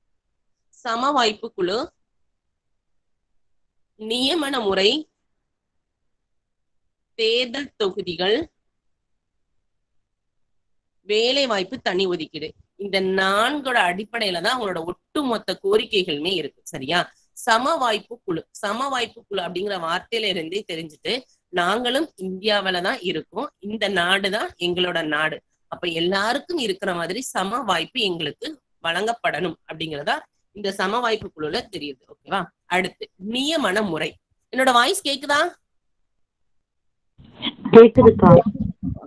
A: சம வாய்ப்பு குழு நியமன முறை தேர்தல் தொகுதிகள் வேலை வாய்ப்பு தனி ஒதுக்கீடு இந்த நான்கோட அடிப்படையில தான் அவங்களோட ஒட்டுமொத்த கோரிக்கைகளுமே இருக்கு சரியா சம வாய்ப்பு குழு சம வாய்ப்பு குழு அப்படிங்கிற வார்த்தையில இருந்தே தெரிஞ்சுட்டு நாங்களும் இந்தியாவில தான் இருக்கோம் இந்த நாடு தான் எங்களோட நாடு அப்ப எல்லாருக்கும் இருக்கிற மாதிரி சம வாய்ப்பு எங்களுக்கு வழங்கப்படணும் அப்படிங்கிறதா இந்த சம வாய்ப்பு குழுல தெரியுது ஓகேவா அடுத்து நியமன முறை என்னோட வாய்ஸ் கேக்குதா
F: கேக்குதுக்கா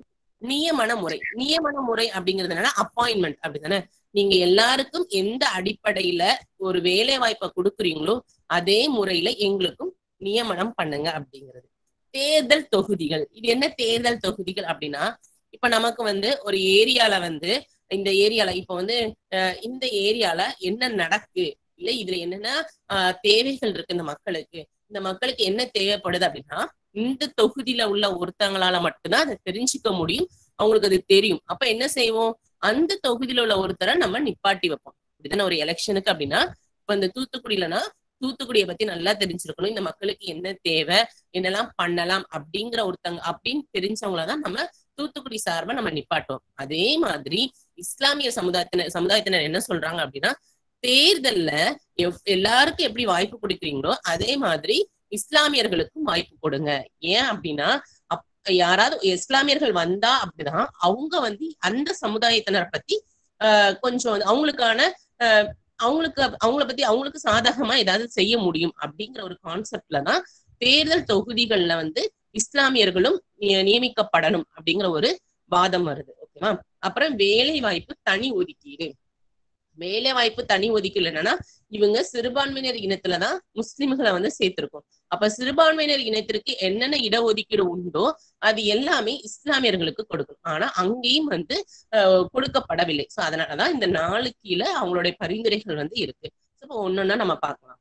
A: நியமன முறை நியமன முறை அப்படிங்கிறது என்னன்னா அப்பாயின்மெண்ட் அப்படிதானே நீங்க எல்லாருக்கும் எந்த அடிப்படையில ஒரு வேலை வாய்ப்பை கொடுக்குறீங்களோ அதே முறையில எங்களுக்கும் நியமனம் பண்ணுங்க அப்படிங்கிறது தேர்தல் தொகுதிகள் இது என்ன தேர்தல் தொகுதிகள் அப்படின்னா இப்ப நமக்கு வந்து ஒரு ஏரியால வந்து இந்த ஏரியால இப்ப வந்து அஹ், இந்த ஏரியால என்ன நடக்கு இல்ல இதுல என்னென்ன ஆஹ், தேவைகள் இருக்கு இந்த மக்களுக்கு இந்த மக்களுக்கு என்ன தேவைப்படுது அப்படின்னா இந்த தொகுதியில உள்ள ஒருத்தங்களால மட்டும்தான் அதை தெரிஞ்சுக்க முடியும் அவங்களுக்கு அது தெரியும் அப்ப என்ன செய்வோம் அந்த தொகுதியில உள்ள ஒருத்தரை நம்ம நிப்பாட்டி வைப்போம் இதுதானே ஒரு எலெக்ஷனுக்கு அப்படின்னா இப்ப இந்த தூத்துக்குடியிலனா தூத்துக்குடியை பத்தி நல்லா தெரிஞ்சிருக்கணும் இந்த மக்களுக்கு என்ன தேவை என்னெல்லாம் பண்ணலாம் அப்படிங்கிற ஒருத்தங்க அப்படின்னு தெரிஞ்சவங்களதான் நம்ம தூத்துக்குடி சார்பா நம்ம நிப்பாட்டுவோம் அதே மாதிரி இஸ்லாமிய சமுதாயத்தினர் சமுதாயத்தினர் என்ன சொல்றாங்க அப்படின்னா தேர்தல்ல எவ்- எல்லாருக்கும் எப்படி வாய்ப்பு கொடுக்குறீங்களோ அதே மாதிரி இஸ்லாமியர்களுக்கும் வாய்ப்பு கொடுங்க ஏன் அப்படின்னா அப் யாராவது இஸ்லாமியர்கள் வந்தா அப்படிதான் அவங்க வந்து அந்த சமுதாயத்தினரை பத்தி ஆஹ் கொஞ்சம் வந்து அவங்களுக்கான ஆஹ் அவங்களுக்கு அவங்கள பத்தி அவங்களுக்கு சாதகமா ஏதாவது செய்ய முடியும் அப்படிங்கிற ஒரு கான்செப்ட்ல தான் தேர்தல் தொகுதிகள்ல வந்து இஸ்லாமியர்களும் நிய- நியமிக்கப்படணும் அப்படிங்கிற ஒரு வாதம் வருது ஓகேவா அப்புறம் வேலை வாய்ப்பு தனி ஒதுக்கீடு வேலை வாய்ப்பு தனி ஒதுக்கீடு என்னன்னா இவங்க சிறுபான்மையினர் இனத்துலதான் முஸ்லிம்களை வந்து சேர்த்திருக்கோம் அப்ப சிறுபான்மையினர் இனத்திற்கு என்னென்ன இடஒதுக்கீடு உண்டோ அது எல்லாமே இஸ்லாமியர்களுக்கு கொடுக்கணும் ஆனா அங்கேயும் வந்து அஹ், கொடுக்கப்படவில்லை சோ அதனாலதான் இந்த நாலு கீழே அவங்களுடைய பரிந்துரைகள் வந்து இருக்கு இப்போ ஒன்னொன்னா நம்ம பார்க்கலாம்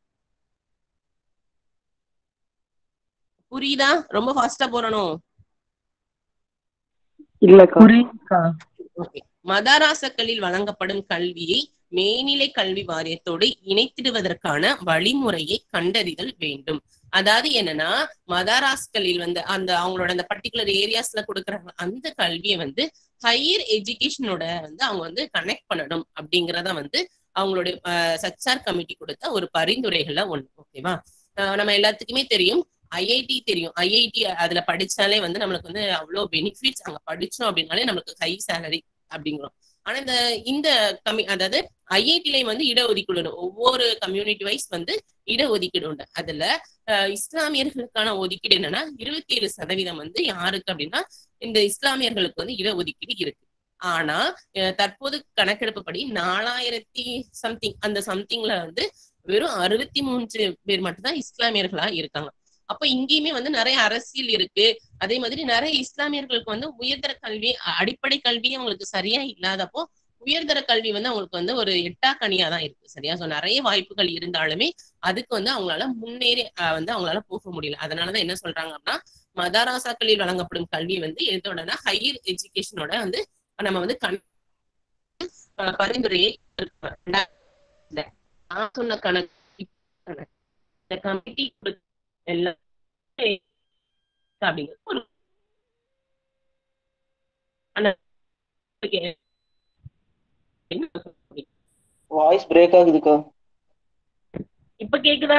A: புரியுதா ரொம்ப ஃபாஸ்டா போறணும்
B: இல்லக்கா
C: புரியுதுக்கா
A: ஓகே மதராசக்களில் வழங்கப்படும் கல்வியை மேல்நிலை கல்வி வாரியத்தோடு இணைத்திடுவதற்கான வழிமுறையை கண்டறிதல் வேண்டும் அதாவது என்னன்னா மதராஸ்களில் வந்து அந்த அவங்களோட அந்த பர்டிகுலர் ஏரியாஸ்ல கொடுக்குறாங்க அந்த கல்வியை வந்து ஹையர் எஜுகேஷனோட வந்து அவங்க வந்து கனெக்ட் பண்ணணும் அப்படிங்கறத வந்து அவங்களுடைய சச்சார் கமிட்டி கொடுத்த ஒரு பரிந்துரைகள்ல ஒண்ணு ஓகேவா அஹ் நம்ம எல்லாத்துக்குமே தெரியும் ஐஐடி தெரியும் ஐஐடி அதுல படிச்சாலே வந்து நம்மளுக்கு வந்து அவ்வளவு பெனிஃபிட்ஸ் அங்க படிச்சோம் அப்படின்னாலே நம்மளுக்கு ஹை சேலரி அப்படிங்கிறோம் ஆனா இந்த இந்த கம்மி அதாவது ஐஐடிலையும் வந்து இடஒதுக்கீடு உண்டு. ஒவ்வொரு கம்யூனிட்டி வைஸ் வந்து இடஒதுக்கீடு உண்டு அதுல அஹ், இஸ்லாமியர்களுக்கான ஒதுக்கீடு என்னன்னா இருபத்தி ஏழு சதவீதம் வந்து யாருக்கு அப்படின்னா இந்த இஸ்லாமியர்களுக்கு வந்து இடஒதுக்கீடு இருக்கு ஆனா அஹ், தற்போது கணக்கெடுப்புப்படி நாலாயிரத்தி சம்திங் அந்த சம்திங்ல வந்து வெறும் அறுபத்தி மூன்று பேர் மட்டும்தான் இஸ்லாமியர்களா இருக்காங்க அப்ப இங்கேயுமே வந்து நிறைய அரசியல் இருக்கு அதே மாதிரி நிறைய இஸ்லாமியர்களுக்கு வந்து உயர்தர கல்வி அ- அடிப்படை கல்வி அவங்களுக்கு சரியா இல்லாதப்போ உயர்தர கல்வி வந்து அவங்களுக்கு வந்து ஒரு எட்டா கனியா தான் இருக்கு சரியா சோ நிறைய வாய்ப்புகள் இருந்தாலுமே அதுக்கு வந்து அவங்களால முன்னேறி அஹ், வந்து அவங்களால போக முடியல அதனாலதான் என்ன சொல்றாங்க அப்படின்னா மதராசாக்களில் வழங்கப்படும் கல்வி வந்து எதோடனா ஹையர் எஜுகேஷனோட வந்து நம்ம வந்து கண் அஹ், பரிந்துரையை இந்த நான் சொன்ன கணக்கு இந்த கமிட்டி எல்லாம் அப்படிங்கிறது ஒரு ஆனா, என்ன சொல்றீங்க?
E: வாய்ஸ் பிரேக் ஆகுதுக்கா
A: இப்ப கேக்குதா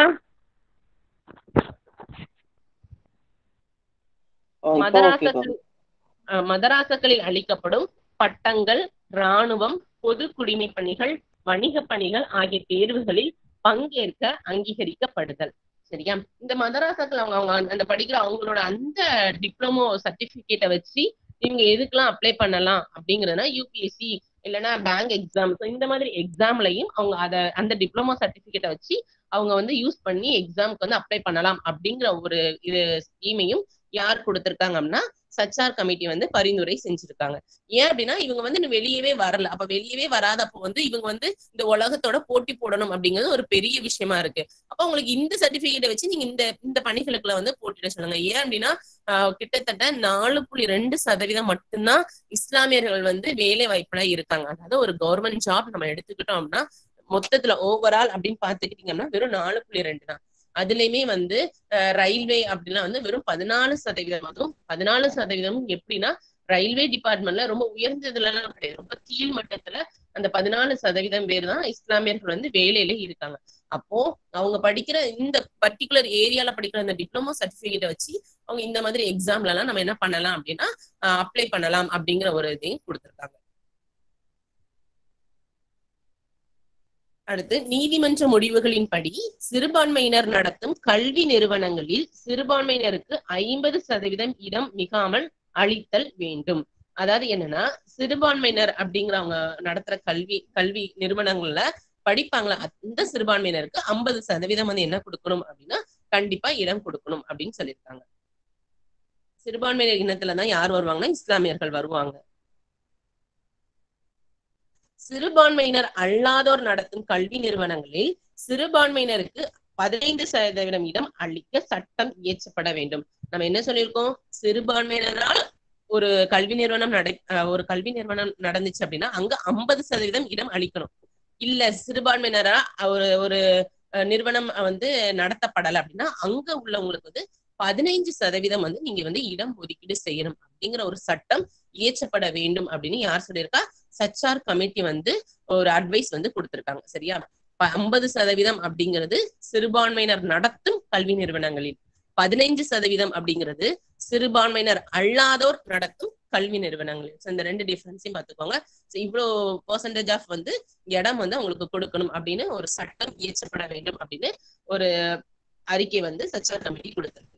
E: ஆ, இப்போ ஓகேக்கா
A: மதராசக்கள் அஹ், மதராசக்களில் அளிக்கப்படும் பட்டங்கள் ராணுவம் பொது குடிமை பணிகள் வணிக பணிகள் ஆகிய தேர்வுகளில் பங்கேற்க அங்கீகரிக்கப்படுதல் சரியா இந்த மதராசாக்கள் அவங்க அவங்க அந்த- அந்த படிக்கிற அவங்களோட அந்த டிப்ளமோ சர்டிபிகேட்டை வச்சு இவங்க எதுக்கெல்லாம் அப்ளை பண்ணலாம் அப்படிங்கறதுனா யூபிஎஸ்சி இல்லைன்னா பேங்க் எக்ஸாம் இந்த மாதிரி எக்ஸாம்லயும் அவங்க அத அந்த டிப்ளமோ சர்டிபிகேட்டை வச்சு அவங்க வந்து யூஸ் பண்ணி எக்ஸாம்க்கு வந்து அப்ளை பண்ணலாம் அப்படிங்கிற ஒரு இது ஸ்கீமையும் யார் கொடுத்திருக்காங்க அப்படின்னா சச்சார் கமிட்டி வந்து பரிந்துரை செஞ்சிருக்காங்க ஏன் அப்படின்னா இவங்க வந்து இன்னும் வெளியவே வரல அப்ப வெளியவே வராதப்போ வந்து இவங்க வந்து இந்த உலகத்தோட போட்டி போடணும் அப்படிங்கிறது ஒரு பெரிய விஷயமா இருக்கு அப்ப உங்களுக்கு இந்த சர்டிபிகேட்டை வச்சு நீங்க இந்த இந்த பணிகளுக்குள்ள வந்து போட்டியிட சொல்லுங்க ஏன் அப்படின்னா ஆஹ், கிட்டத்தட்ட நாலு புள்ளி ரெண்டு சதவீதம் மட்டும்தான் இஸ்லாமியர்கள் வந்து வேலை வாய்ப்புல இருக்காங்க அதாவது ஒரு கவர்மெண்ட் ஜாப் நம்ம எடுத்துக்கிட்டோம் அப்படின்னா மொத்தத்துல ஓவரால் அப்படின்னு பாத்துக்கிட்டீங்கன்னா வெறும் நாலு புள்ளி ரெண்டு தான் அதுலயுமே வந்து அஹ், ரயில்வே அப்படின்னா வந்து வெறும் பதினாலு சதவீதம் அதுவும் பதினாலு சதவீதம் எப்படின்னா ரயில்வே டிபார்ட்மெண்ட்ல ரொம்ப உயர்ந்ததுல எல்லாம் கிடையாது ரொம்ப கீழ் மட்டத்துல அந்த பதினாலு சதவீதம் பேர் தான் இஸ்லாமியர்கள் வந்து வேலையில இருக்காங்க அப்போ அவங்க படிக்கிற இந்த பர்டிகுலர் ஏரியால படிக்கிற அந்த டிப்ளமோ சர்டிபிகேட்டை வச்சு அவங்க இந்த மாதிரி எக்ஸாம்ல எல்லாம் நம்ம என்ன பண்ணலாம் அப்படின்னா அப்ளை பண்ணலாம் அப்படிங்கிற ஒரு இதையும் கொடுத்திருக்காங்க அடுத்து நீதிமன்ற முடிவுகளின்படி சிறுபான்மையினர் நடத்தும் கல்வி நிறுவனங்களில் சிறுபான்மையினருக்கு ஐம்பது சதவீதம் இடம் மிகாமல் அளித்தல் வேண்டும் அதாவது என்னன்னா சிறுபான்மையினர் அப்படிங்கிறவங்க நடத்துற கல்வி கல்வி நிறுவனங்கள்ல படிப்பாங்களா அந்த சிறுபான்மையினருக்கு ஐம்பது சதவீதம் வந்து என்ன கொடுக்கணும் அப்படின்னா கண்டிப்பா இடம் கொடுக்கணும் அப்படின்னு சொல்லியிருக்காங்க சிறுபான்மையினர் இனத்துலதான் யார் வருவாங்கன்னா இஸ்லாமியர்கள் வருவாங்க சிறுபான்மையினர் அல்லாதோர் நடத்தும் கல்வி நிறுவனங்களில் சிறுபான்மையினருக்கு பதினைந்து சதவீதம் இடம் அளிக்க சட்டம் இயற்றப்பட வேண்டும் நம்ம என்ன சொல்லியிருக்கோம் சிறுபான்மையினரால் ஒரு கல்வி நிறுவனம் நடை அஹ் ஒரு கல்வி நிறுவனம் நடந்துச்சு அப்படின்னா அங்க ஐம்பது சதவீதம் இடம் அளிக்கணும் இல்ல சிறுபான்மையினரா ஒரு ஒரு அஹ், நிறுவனம் வந்து நடத்தப்படலை அப்படின்னா அங்க உள்ளவங்களுக்கு வந்து பதினைஞ்சு சதவீதம் வந்து நீங்க வந்து இடம் ஒதுக்கீடு செய்யணும் அப்படிங்கிற ஒரு சட்டம் இயற்றப்பட வேண்டும் அப்படின்னு யார் சொல்லியிருக்கா சச்சார் கமிட்டி வந்து ஒரு அட்வைஸ் வந்து கொடுத்திருக்காங்க சரியா ஐம்பது சதவீதம் அப்படிங்கிறது சிறுபான்மையினர் நடத்தும் கல்வி நிறுவனங்களில் பதினைஞ்சு சதவீதம் அப்படிங்கிறது சிறுபான்மையினர் அல்லாதோர் நடத்தும் கல்வி நிறுவனங்களில் So, இந்த ரெண்டு டிஃபரன்ஸையும் பார்த்துக்கோங்க So, இவ்வளோ பர்சன்டேஜ் ஆஃப் வந்து இடம் வந்து அவங்களுக்கு கொடுக்கணும் அப்படின்னு ஒரு சட்டம் இயற்றப்பட வேண்டும் அப்படின்னு ஒரு அறிக்கை வந்து சச்சார் கமிட்டி கொடுத்திருக்கு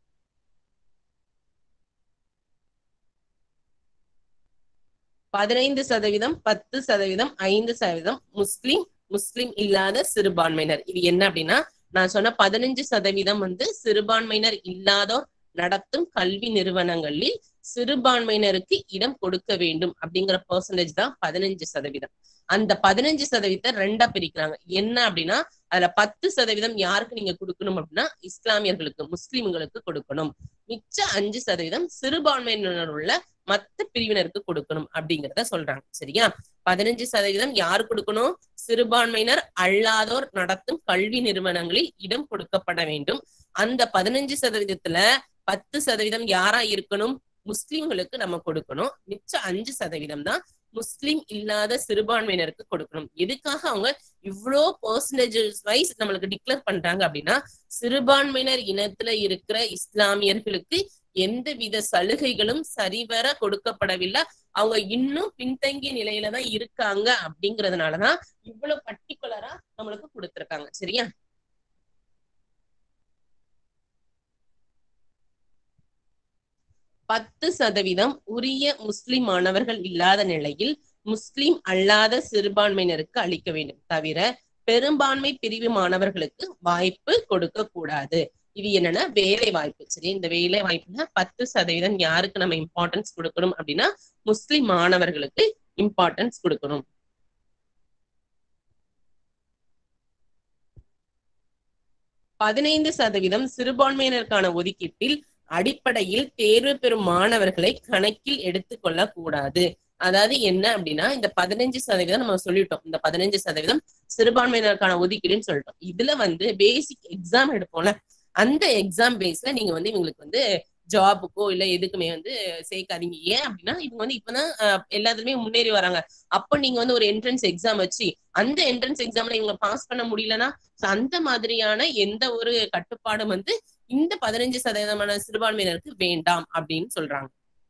A: பதினைந்து சதவீதம் பத்து சதவீதம் ஐந்து சதவீதம் முஸ்லிம் முஸ்லிம் இல்லாத சிறுபான்மையினர் இது என்ன அப்படின்னா நான் சொன்ன பதினஞ்சு சதவீதம் வந்து சிறுபான்மையினர் இல்லாதோர் நடத்தும் கல்வி நிறுவனங்களில் சிறுபான்மையினருக்கு இடம் கொடுக்க வேண்டும் அப்படிங்கிற பெர்சன்டேஜ் தான் பதினஞ்சு சதவீதம் அந்த பதினஞ்சு சதவீதத்தை ரெண்டா பிரிக்கிறாங்க என்ன அப்படின்னா அதுல பத்து சதவீதம் யாருக்கு நீங்க கொடுக்கணும் அப்படின்னா இஸ்லாமியர்களுக்கு முஸ்லிம்களுக்கு கொடுக்கணும் மிச்ச அஞ்சு சதவீதம் சிறுபான்மையினர் உள்ள மத்த பிரிவினருக்கு கொடுக்கணும் அப்படிங்கறத சொல்றாங்க சரியா பதினஞ்சு சதவீதம் யாரு கொடுக்கணும் சிறுபான்மையினர் அல்லாதோர் நடத்தும் கல்வி நிறுவனங்களில் இடம் கொடுக்கப்பட வேண்டும் அந்த பதினஞ்சு சதவீதத்துல பத்து சதவீதம் யாரா இருக்கணும் முஸ்லிம்களுக்கு நம்ம கொடுக்கணும் மிச்ச அஞ்சு சதவீதம் தான் முஸ்லிம் இல்லாத சிறுபான்மையினருக்கு கொடுக்கணும் எதுக்காக அவங்க இவ்வளோ பர்சன்டேஜஸ் வைஸ் நம்மளுக்கு டிக்ளேர் பண்றாங்க அப்படின்னா சிறுபான்மையினர் இனத்துல இருக்கிற இஸ்லாமியர்களுக்கு எந்த வித சலுகைகளும் சரிவர கொடுக்கப்படவில்லை அவங்க இன்னும் பின்தங்கிய நிலையில தான் இருக்காங்க அப்படிங்கறதுனாலதான் இவ்வளவு பர்டிகுலரா நம்மளுக்கு கொடுத்திருக்காங்க சரியா பத்து சதவீதம் உரிய முஸ்லிம் மாணவர்கள் இல்லாத நிலையில் முஸ்லிம் அல்லாத சிறுபான்மையினருக்கு அளிக்க வேண்டும் தவிர பெரும்பான்மை பிரிவு மாணவர்களுக்கு வாய்ப்பு கொடுக்க கூடாது இது என்னன்னா வேலை வாய்ப்பு சரி இந்த வேலை வாய்ப்புல பத்து சதவீதம் யாருக்கு நம்ம இம்பார்ட்டன்ஸ் கொடுக்கணும் அப்படின்னா முஸ்லிம் மாணவர்களுக்கு இம்பார்ட்டன்ஸ் கொடுக்கணும் பதினைந்து சதவீதம் சிறுபான்மையினருக்கான ஒதுக்கீட்டில் அடிப்படையில் தேர்வு பெறும் மாணவர்களை கணக்கில் எடுத்துக்கொள்ள கூடாது அதாவது என்ன அப்படின்னா இந்த பதினஞ்சு சதவீதம் நம்ம சொல்லிட்டோம் இந்த பதினஞ்சு சதவீதம் சிறுபான்மையினருக்கான ஒதுக்கீடுன்னு சொல்லிட்டோம் இதுல வந்து பேசிக் எக்ஸாம் எடுப்போம்ல அந்த எக்ஸாம் பேஸ்ல நீங்க வந்து இவங்களுக்கு வந்து ஜாபுக்கோ இல்ல எதுக்குமே வந்து சேர்க்காதீங்க ஏன் அப்படின்னா இவங்க வந்து இப்பதான் அஹ், எல்லாத்துலயுமே முன்னேறி வராங்க அப்ப நீங்க வந்து ஒரு என்ட்ரன்ஸ் எக்ஸாம் வச்சு அந்த என்ட்ரன்ஸ் எக்ஸாம்ல இவங்க பாஸ் பண்ண முடியலன்னா so அந்த மாதிரியான எந்த ஒரு கட்டுப்பாடும் வந்து இந்த பதினஞ்சு சதவீதமான சிறுபான்மையினருக்கு வேண்டாம் அப்படின்னு சொல்றாங்க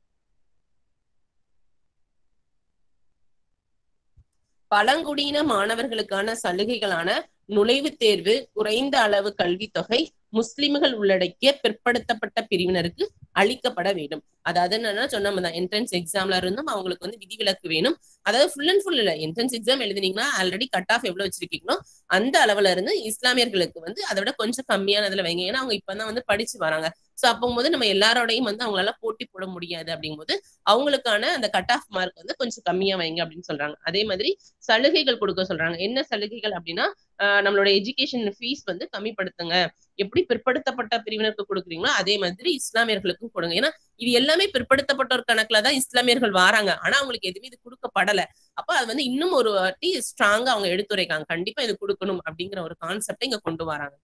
A: பழங்குடியின மாணவர்களுக்கான சலுகைகளான நுழைவுத் தேர்வு குறைந்த அளவு கல்வித்தொகை முஸ்லிம்கள் உள்ளடக்கிய பிற்படுத்தப்பட்ட பிரிவினருக்கு அளிக்கப்பட வேண்டும் அதாவது என்னன்னா சொன்ன என்ட்ரன்ஸ் எக்ஸாம்ல இருந்தும் அவங்களுக்கு வந்து விதிவிலக்கு வேணும் அதாவது ஃபுல் அண்ட் ஃபுல் இல்ல என்ட்ரன்ஸ் எக்ஸாம் எழுதினீங்கன்னா ஆல்ரெடி கட் ஆஃப் எவ்வளவு வச்சிருக்கீங்களோ அந்த அளவுல இருந்து இஸ்லாமியர்களுக்கு வந்து அதை விட கொஞ்சம் கம்மியானதுல வைங்க ஏன்னா அவங்க இப்பதான் வந்து படிச்சு வராங்க சோ அப்போது நம்ம எல்லாரோடையும் வந்து அவங்களால போட்டி போட முடியாது அப்படிங்கும்போது அவங்களுக்கான அந்த கட் ஆஃப் மார்க் வந்து கொஞ்சம் கம்மியா வைங்க அப்படின்னு சொல்றாங்க அதே மாதிரி சலுகைகள் கொடுக்க சொல்றாங்க என்ன சலுகைகள் அப்படின்னா ஆஹ் நம்மளோட எஜுகேஷன் ஃபீஸ் வந்து கம்மிப்படுத்துங்க எப்படி பிற்படுத்தப்பட்ட பிரிவினருக்கு கொடுக்குறீங்களோ அதே மாதிரி இஸ்லாமியர்களுக்கும் கொடுங்க ஏன்னா இது எல்லாமே பிற்படுத்தப்பட்டோர் கணக்குல தான் இஸ்லாமியர்கள் வராங்க ஆனா அவங்களுக்கு எதுவுமே இது கொடுக்கப்படல அப்ப அது வந்து இன்னும் ஒரு வாட்டி ஸ்ட்ராங்கா அவங்க எடுத்துரைக்காங்க கண்டிப்பா இது கொடுக்கணும் அப்படிங்கிற ஒரு கான்செப்டை இங்க கொண்டு வராங்க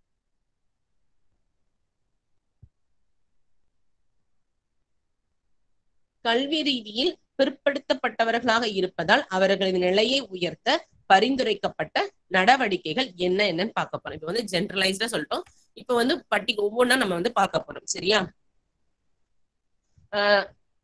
A: கல்வி ரீதியில் பிற்படுத்தப்பட்டவர்களாக இருப்பதால் அவர்களது நிலையை உயர்த்த பரிந்துரைக்கப்பட்ட நடவடிக்கைகள் என்ன என்னன்னு பார்க்க போறோம் இப்ப வந்து ஜென்ரலைஸ்டா சொல்லிட்டோம் இப்ப வந்து பட்டி ஒவ்வொன்றா நம்ம வந்து பார்க்க போறோம் சரியா ஆஹ்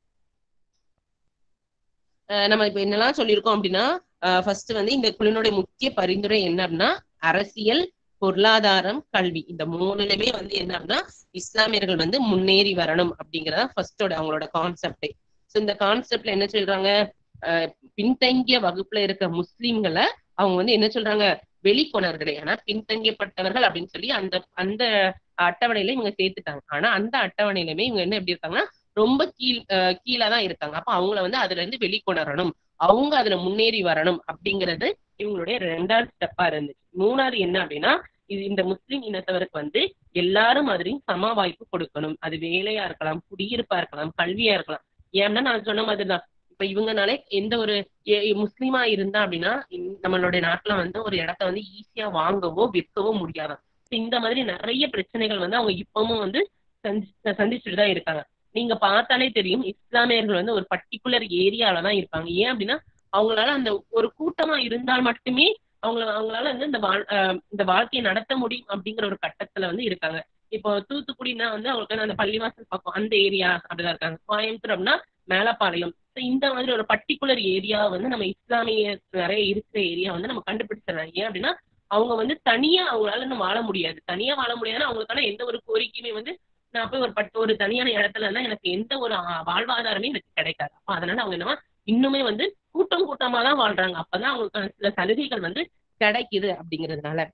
A: ஆஹ் நம்ம இப்ப என்னெல்லாம் சொல்லியிருக்கோம் அப்படின்னா ஃபர்ஸ்ட் வந்து இந்த குழுவினுடைய முக்கிய பரிந்துரை என்ன அப்படின்னா அரசியல் பொருளாதாரம் கல்வி இந்த மூணுலயுமே வந்து என்ன அப்படின்னா இஸ்லாமியர்கள் வந்து முன்னேறி வரணும் அப்படிங்கறத ஃபர்ஸ்டோட அவங்களோட கான்செப்டே சோ இந்த கான்செப்ட்ல என்ன சொல்றாங்க அஹ் பின்தங்கிய வகுப்புல இருக்க முஸ்லிம்களை அவங்க வந்து என்ன சொல்றாங்க வெளிக்கொணர்களை ஆனா பின்தங்கியப்பட்டவர்கள் அப்படின்னு சொல்லி அந்த அந்த அட்டவணையில இவங்க சேர்த்துட்டாங்க ஆனா அந்த அட்டவணையிலுமே இவங்க என்ன எப்படி இருக்காங்கன்னா ரொம்ப கீழ் அஹ் கீழே தான் இருக்காங்க அப்ப அவங்கள வந்து அதுல இருந்து வெளிக்கொணரணும் அவங்க அதுல முன்னேறி வரணும் அப்படிங்கிறது இவங்களுடைய ரெண்டாவது ஸ்டெப்பா இருந்துச்சு மூணாவது என்ன அப்படின்னா இது இந்த முஸ்லிம் இனத்தவருக்கு வந்து எல்லாரும் மாதிரியும் சம வாய்ப்பு கொடுக்கணும் அது வேலையா இருக்கலாம் குடியிருப்பா இருக்கலாம் கல்வியா இருக்கலாம் ஏன்னா நான் சொன்ன மாதிரிதான் இப்ப இவங்கனாலே எந்த ஒரு எ- முஸ்லிமா இருந்தா அப்படின்னா இந்த- நம்மளுடைய நாட்டுல வந்து ஒரு இடத்த வந்து ஈஸியா வாங்கவோ விற்கவோ முடியாதான் இந்த மாதிரி நிறைய பிரச்சனைகள் வந்து அவங்க இப்பவும் வந்து சந்தி- சந்திச்சுட்டு தான் இருக்காங்க நீங்க பார்த்தாலே தெரியும் இஸ்லாமியர்கள் வந்து ஒரு பர்டிகுலர் ஏரியால தான் இருப்பாங்க ஏன் அப்படின்னா அவங்களால அந்த ஒரு கூட்டமா இருந்தால் மட்டுமே அவங்கள அவங்களால வந்து இந்த வாழ் அஹ் இந்த வாழ்க்கையை நடத்த முடியும் அப்படிங்கிற ஒரு கட்டத்துல வந்து இருக்காங்க இப்போ தூத்துக்குடினா வந்து அவங்களுக்கு வந்து அந்த பள்ளிவாசல் பக்கம் அந்த ஏரியா அப்படிதான் இருக்காங்க கோயம்புத்தூர் அப்படின்னா மேலப்பாளையம் So இந்த மாதிரி ஒரு பர்டிகுலர் ஏரியா வந்து நம்ம இஸ்லாமிய நிறைய இருக்கிற ஏரியா வந்து நம்ம கண்டுபிடிச்சிடலாம் ஏன் அப்படின்னா அவங்க வந்து தனியா அவங்களால இன்னும் வாழ முடியாது தனியா வாழ முடியாதுன்னா அவங்களுக்கான எந்த ஒரு கோரிக்கையுமே வந்து நான் போய் ஒரு பட் ஒரு தனியான இடத்துல இருந்தா எனக்கு எந்த ஒரு ஆ, வாழ்வாதாரமே எனக்கு கிடைக்காது அப்ப அதனால அவங்க என்னவா இன்னுமே வந்து கூட்டம் கூட்டமா தான் வாழ்றாங்க அப்பதான் அவங்களுக்கு சில சலுகைகள் வந்து கிடைக்குது அப்படிங்கிறதுனால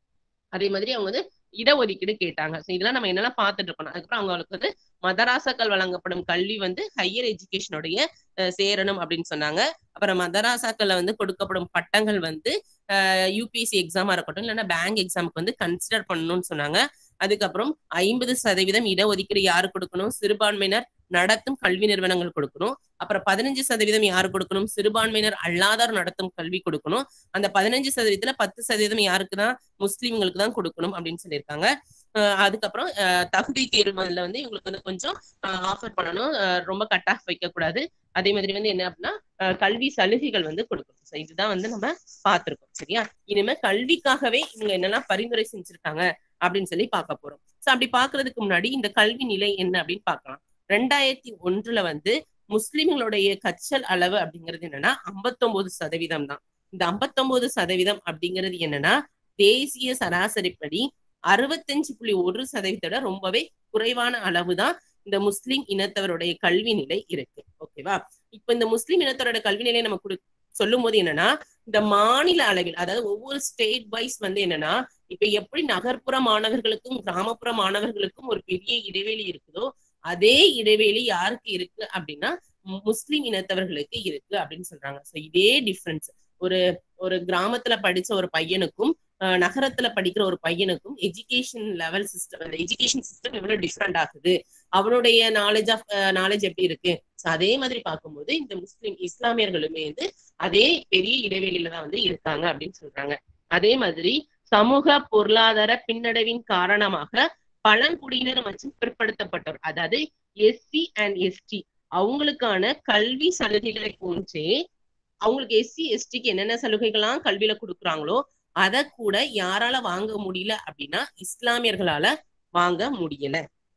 A: அதே மாதிரி அவங்க வந்து இடஒதுக்கீடு கேட்டாங்க So இதெல்லாம் நம்ம என்னெல்லாம் பார்த்துட்டு இருக்கோம் அதுக்கப்புறம் அவங்களுக்கு வந்து மதராசாக்கள் வழங்கப்படும் கல்வி வந்து ஹையர் எஜுகேஷனுடைய சேரணும் அப்படின்னு சொன்னாங்க அப்புறம் மதராசாக்கள்ல வந்து கொடுக்கப்படும் பட்டங்கள் வந்து யூபிஎஸ்சி எக்ஸாமா இருக்கட்டும் இல்லைன்னா பேங்க் எக்ஸாமுக்கு வந்து கன்சிடர் பண்ணணும்னு சொன்னாங்க அதுக்கப்புறம் ஐம்பது சதவீதம் இடஒதுக்கீடு யாரு கொடுக்கணும் சிறுபான்மையினர் நடத்தும் கல்வி நிறுவனங்கள் கொடுக்கணும் அப்புறம் பதினஞ்சு சதவீதம் யாரு கொடுக்கணும் சிறுபான்மையினர் அல்லாதார் நடத்தும் கல்வி கொடுக்கணும் அந்த பதினஞ்சு சதவீதத்துல பத்து சதவீதம் யாருக்கு தான் முஸ்லீம்களுக்கு தான் கொடுக்கணும் அப்படின்னு சொல்லியிருக்காங்க அஹ் அதுக்கப்புறம் அஹ் தகுதி தேர்வுல வந்து இவங்களுக்கு வந்து கொஞ்சம் ஆஃபர் பண்ணணும் அஹ் ரொம்ப கட் ஆஃப் வைக்க கூடாது அதே மாதிரி வந்து என்ன அப்படின்னா அஹ் கல்வி சலுகைகள் வந்து கொடுக்கணும் So இதுதான் வந்து நம்ம பார்த்திருக்கோம் சரியா இனிமே கல்விக்காகவே இவங்க என்னெல்லாம் பரிந்துரை செஞ்சிருக்காங்க அப்படின்னு சொல்லி பார்க்க போறோம் சோ அப்படி பாக்குறதுக்கு முன்னாடி இந்த கல்வி நிலை என்ன அப்படின்னு பார்க்கலாம் ரெண்டாயிரத்தி ஒன்றுல வந்து முஸ்லிம்களுடைய கற்றல் அளவு அப்படிங்கிறது என்னன்னா 59% சதவீதம் தான் இந்த 59% சதவீதம் அப்படிங்கிறது என்னன்னா தேசிய சராசரிப்படி அறுபத்தஞ்சு புள்ளி ஒரு சதவீதத்தோட ரொம்பவே குறைவான அளவு தான் இந்த முஸ்லிம் இனத்தவருடைய கல்வி நிலை இருக்கு ஓகேவா இப்ப இந்த முஸ்லிம் இனத்தவரோட கல்வி நிலையை நம்ம குடு சொல்லும் போது என்னன்னா இந்த மாநில அளவில் அதாவது ஒவ்வொரு ஸ்டேட் வைஸ் வந்து என்னன்னா இப்ப எப்படி நகர்ப்புற மாணவர்களுக்கும் கிராமப்புற மாணவர்களுக்கும் ஒரு பெரிய இடைவெளி இருக்குதோ அதே இடைவெளி யாருக்கு இருக்கு அப்படின்னா மு- முஸ்லிம் இனத்தவர்களுக்கு இருக்கு அப்படின்னு சொல்றாங்க சோ இதே டிஃபரன்ஸ் ஒரு ஒரு கிராமத்துல படிச்ச ஒரு பையனுக்கும் அஹ், நகரத்துல படிக்கிற ஒரு பையனுக்கும் எஜுகேஷன் லெவல் சிஸ்டம் அந்த எஜுகேஷன் சிஸ்டம் எவ்வளவு டிஃப்ரெண்ட் ஆகுது அவனுடைய நாலேஜ் ஆஃப் நாலேஜ் எப்படி இருக்கு So அதே மாதிரி பார்க்கும்போது இந்த முஸ்லிம் இஸ்லாமியர்களுமே வந்து அதே பெரிய இடைவெளியில தான் வந்து இருக்காங்க அப்படின்னு சொல்றாங்க அதே மாதிரி சமூக பொருளாதார பின்னடைவின் காரணமாக பழங்குடியினர் மற்றும் பிற்படுத்தப்பட்டோர் அதாவது எஸ்சி அண்ட் எஸ்டி அவங்களுக்கான கல்வி சலுகைகளை போன்றே அவங்களுக்கு எஸ்சி எஸ்டிக்கு என்னென்ன சலுகைகள்லாம் கல்வியில கொடுக்குறாங்களோ அத கூட யாரால வாங்க முடியல அப்படின்னா இஸ்லாமியர்களால வாங்க முடியல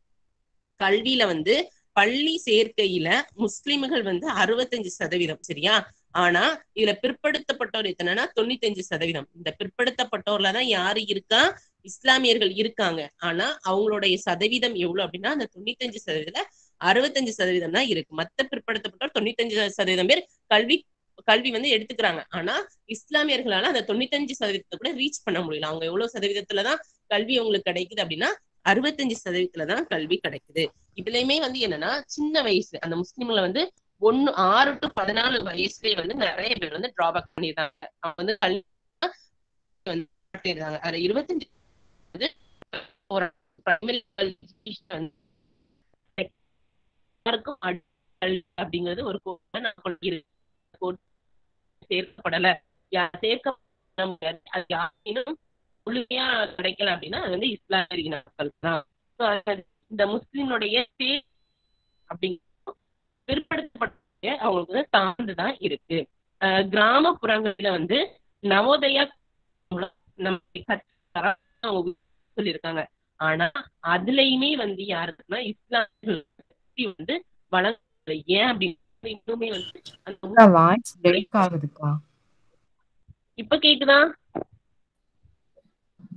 A: கல்வியில வந்து பள்ளி சேர்க்கையில முஸ்லிம்கள் வந்து அறுபத்தஞ்சு சதவீதம் சரியா ஆனா இதுல பிற்படுத்தப்பட்டோர் எத்தனைன்னா தொண்ணூத்தஞ்சு சதவீதம் இந்த பிற்படுத்தப்பட்டோர்ல தான் யாரு இருக்கா இஸ்லாமியர்கள் இருக்காங்க ஆனா அவங்களுடைய சதவீதம் எவ்வளவு அப்படின்னா அந்த தொண்ணூத்தஞ்சு சதவீதத்துல அறுபத்தஞ்சு சதவீதம் தான் இருக்கு மத்த பிற்படுத்தப்பட்டோர் தொண்ணூத்தஞ்சு சதவீதம் பேர் கல்வி கல்வி வந்து எடுத்துக்கிறாங்க ஆனா இஸ்லாமியர்களால அந்த தொண்ணூத்தஞ்சு சதவீதத்தை கூட ரீச் பண்ண முடியல அவங்க எவ்வளவு சதவீதத்துலதான் கல்வி அவங்களுக்கு கிடைக்குது அப்படின்னா அறுபத்தஞ்சு சதவீதத்துலதான் கல்வி கிடைக்குது இதுலயுமே வந்து என்னன்னா சின்ன வயசு அந்த முஸ்லிம்ல வந்து ஒண்ணு ஆறு டு பதினாலு வயசுலயே வந்து நிறைய பேர் வந்து டிராபேக் பண்ணிருக்காங்க அவங்க வந்து கல்வி வந்து பண்ணிருக்காங்க அதுல இருபத்தஞ்சு வந்து ஒரு primary education வந்து எல்லாருக்கும் அடல் அப்படிங்கிறது ஒரு கோட்பை நான் கொள்கிறேன் கோட் சேர்க்கப்படல யா- சேர்க்க முடியாது அது யாரும் முழுமையா கிடைக்கல அப்படின்னா அது வந்து இஸ்லாமிய இனங்கள் தான் So, அது இந்த முஸ்லிம்னுடைய சே- அப்படிங்கிற பிற்படுத்தப்பட்ட அவங்களுக்கு வந்து தாழ்ந்துதான் இருக்கு அஹ் கிராமப்புறங்கள்ல வந்து நவோதயா மூலம் நம்ம கற்று அவங்க சொல்லியிருக்காங்க ஆனா அதுலயுமே வந்து யாருக்குன்னா இஸ்லாமியர்கள் பத்தி வந்து வழங்கல ஏன் அப்படின்னு இன்னுமே வந்து அந்த
C: வாய்ஸ் பிரேக் ஆகுதுக்கா
A: இப்ப கேக்குதா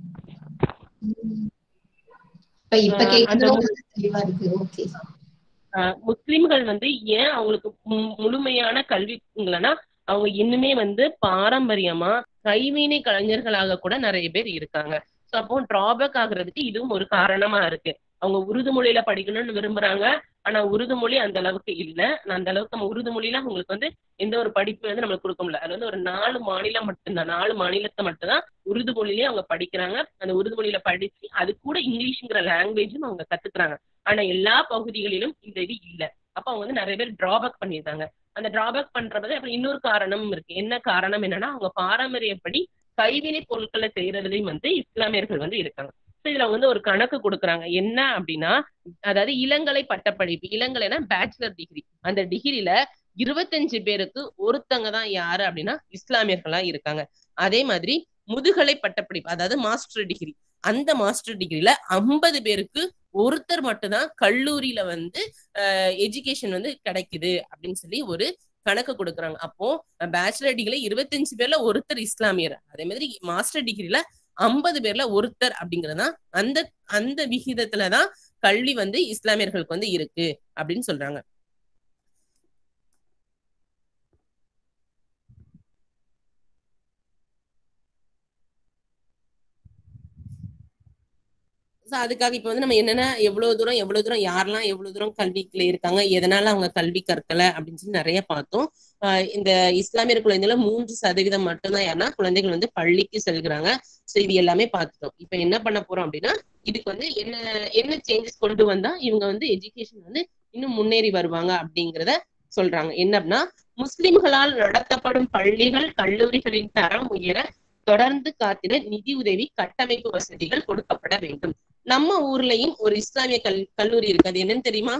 D: இப்ப இப்ப
A: ஆஹ்
D: கேக்குறது
A: அந்த
D: உங்களுக்கு தெளிவா இருக்கு ஓகே
A: ஆஹ் முஸ்லிம்கள் வந்து ஏன் அவங்களுக்கு மு- முழுமையான கல்வி இல்லைன்னா அவங்க இன்னுமே வந்து பாரம்பரியமா கைவினை கலைஞர்களாக கூட நிறைய பேர் இருக்காங்க சோ அப்போ டிராபேக் ஆகுறதுக்கு இதுவும் ஒரு காரணமா இருக்கு அவங்க உருது மொழியில படிக்கணும்னு விரும்புறாங்க ஆனா உருது மொழி அந்த அளவுக்கு இல்ல அந்த அளவுக்கு நம்ம உருது மொழியில அவங்களுக்கு வந்து எந்த ஒரு படிப்பு வந்து நம்மளுக்கு கொடுக்க முடியல அது வந்து ஒரு நாலு மாநிலம் மட்டும்தான் நாலு மாநிலத்தை மட்டும்தான் உருது மொழியிலேயே அவங்க படிக்கிறாங்க அந்த உருது மொழியில படிச்சு அது கூட இங்கிலீஷ்ங்கிற லாங்குவேஜும் அவங்க கத்துக்கிறாங்க ஆனா எல்லா பகுதிகளிலும் இந்த இது இல்ல அப்ப அவங்க வந்து நிறைய பேர் டிராபேக் பண்ணியிருக்காங்க அந்த டிராபேக் பண்றது அப்புறம் இன்னொரு காரணம் இருக்கு என்ன காரணம் என்னன்னா அவங்க பாரம்பரியப்படி கைவினை பொருட்களை செய்யறதுலயும் வந்து இஸ்லாமியர்கள் வந்து இருக்காங்க So இதுல வந்து ஒரு கணக்கு கொடுக்குறாங்க என்ன அப்படின்னா அதாவது இளங்கலை பட்டப்படிப்பு இளங்கலைனா பேச்சுலர் டிகிரி அந்த டிகிரில இருபத்தஞ்சு பேருக்கு ஒருத்தங்க தான் யாரு அப்படின்னா இஸ்லாமியர்களா இருக்காங்க அதே மாதிரி முதுகலை பட்டப்படிப்பு அதாவது மாஸ்டர் டிகிரி அந்த மாஸ்டர் டிகிரில ஐம்பது பேருக்கு ஒருத்தர் மட்டும்தான் கல்லூரியில வந்து எஜுகேஷன் வந்து கிடைக்குது அப்படின்னு சொல்லி ஒரு கணக்கு கொடுக்குறாங்க அப்போ பேச்சுலர் டிகிரில இருபத்தஞ்சு பேர்ல ஒருத்தர் இஸ்லாமியர் அதே மாதிரி மாஸ்டர் டிகிரில ஐம்பது பேர்ல ஒருத்தர் அப்படிங்கறதுதான் அந்த அந்த விகிதத்துலதான் கல்வி வந்து இஸ்லாமியர்களுக்கு வந்து இருக்கு அப்படின்னு சொல்றாங்க So அதுக்காக இப்ப வந்து நம்ம என்னன்னா எவ்வளவு தூரம் எவ்வளவு தூரம் யாரெல்லாம் எவ்வளவு தூரம் கல்விக்குள்ள இருக்காங்க எதனால அவங்க கல்வி கற்கல அப்படின்னு சொல்லி நிறைய பார்த்தோம் ஆஹ் இந்த இஸ்லாமியர் குழந்தைகள மூன்று சதவீதம் மட்டும்தான் யாருன்னா குழந்தைகள் வந்து பள்ளிக்கு செல்கிறாங்க சோ இது எல்லாமே பார்த்துட்டோம் இப்ப என்ன பண்ண போறோம் அப்படின்னா இதுக்கு வந்து என்ன என்ன சேஞ்சஸ் கொண்டு வந்தா இவங்க வந்து எஜுகேஷன் வந்து இன்னும் முன்னேறி வருவாங்க அப்படிங்கிறத சொல்றாங்க என்ன அப்படின்னா முஸ்லிம்களால் நடத்தப்படும் பள்ளிகள் கல்லூரிகளின் தரம் உயர தொடர்ந்து காத்திட நிதி உதவி கட்டமைப்பு வசதிகள் கொடுக்கப்பட வேண்டும் நம்ம ஊர்லயும் ஒரு இஸ்லாமிய கல் கல்லூரி இருக்கு அது என்னன்னு தெரியுமா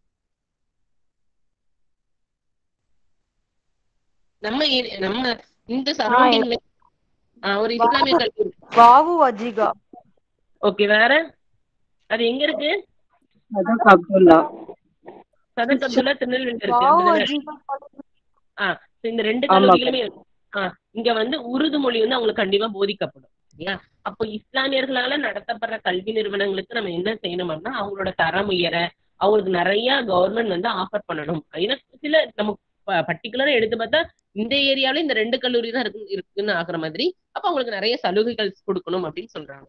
A: நம்ம ஏரி- நம்ம இந்த சரௌண்டிங்ல ஒரு இஸ்லாமிய கல்லூரி
F: வாவு அஜிகா
A: ஓகே வேற அது எங்க இருக்கு
B: அதான் அப்துல்லா
A: சதக் அப்துல்லா திருநெல்வேலி இருக்கு
F: வாவு
A: அப்படிதானே?
F: அஜிகா
A: ஆஹ் so இந்த ரெண்டு
B: ஆமா.
A: கல்லூரிகளுமே ஆஹ் இங்க வந்து உருது மொழி வந்து அவங்களுக்கு கண்டிப்பா போதிக்கப்படும் சரியா அப்போ இஸ்லாமியர்களால நடத்தப்படுற கல்வி நிறுவனங்களுக்கு நம்ம என்ன செய்யணும் அப்படின்னா அவங்களோட தரம் உயர அவங்களுக்கு நிறைய கவர்மெண்ட் வந்து ஆஃபர் பண்ணணும் ஏன்னா சில நம்ம பர்டிகுலரா எடுத்து பார்த்தா இந்த ஏரியால இந்த ரெண்டு கல்லூரி தான் இருக்கு இருக்குன்னு ஆகுற மாதிரி அப்ப அவங்களுக்கு நிறைய சலுகைகள் கொடுக்கணும் அப்படின்னு சொல்றாங்க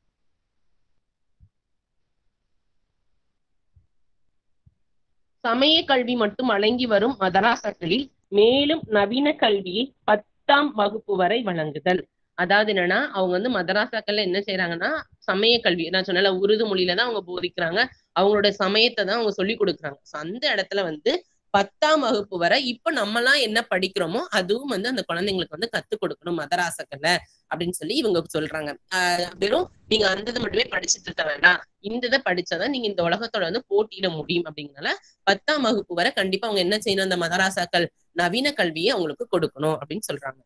A: சமய கல்வி மட்டும் வழங்கி வரும் மதராசங்களில் மேலும் நவீன கல்வியை பத்தாம் வகுப்பு வரை வழங்குதல் அதாவது என்னன்னா அவங்க வந்து மதராசாக்கள்ல என்ன செய்யறாங்கன்னா சமய கல்வி நான் சொன்னல உருது மொழியில தான் அவங்க போதிக்கிறாங்க அவங்களோட சமயத்தை தான் அவங்க சொல்லி கொடுக்குறாங்க So, அந்த இடத்துல வந்து பத்தாம் வகுப்பு வரை இப்ப நம்மலாம் என்ன படிக்கிறோமோ அதுவும் வந்து அந்த குழந்தைங்களுக்கு வந்து கத்துக் கொடுக்கணும் மதராசக்கல்ல அப்படின்னு சொல்லி இவங்க சொல்றாங்க ஆஹ் வெறும் நீங்க அந்த இதை மட்டுமே படிச்சுட்டு இருக்க வேண்டாம் இந்த இதை படிச்சாதான் நீங்க இந்த உலகத்தோட வந்து போட்டியிட முடியும் அப்படிங்கறனால பத்தாம் வகுப்பு வரை கண்டிப்பா அவங்க என்ன செய்யணும் அந்த மதராசாக்கள் நவீன கல்வியை அவங்களுக்கு கொடுக்கணும் அப்படின்னு சொல்றாங்க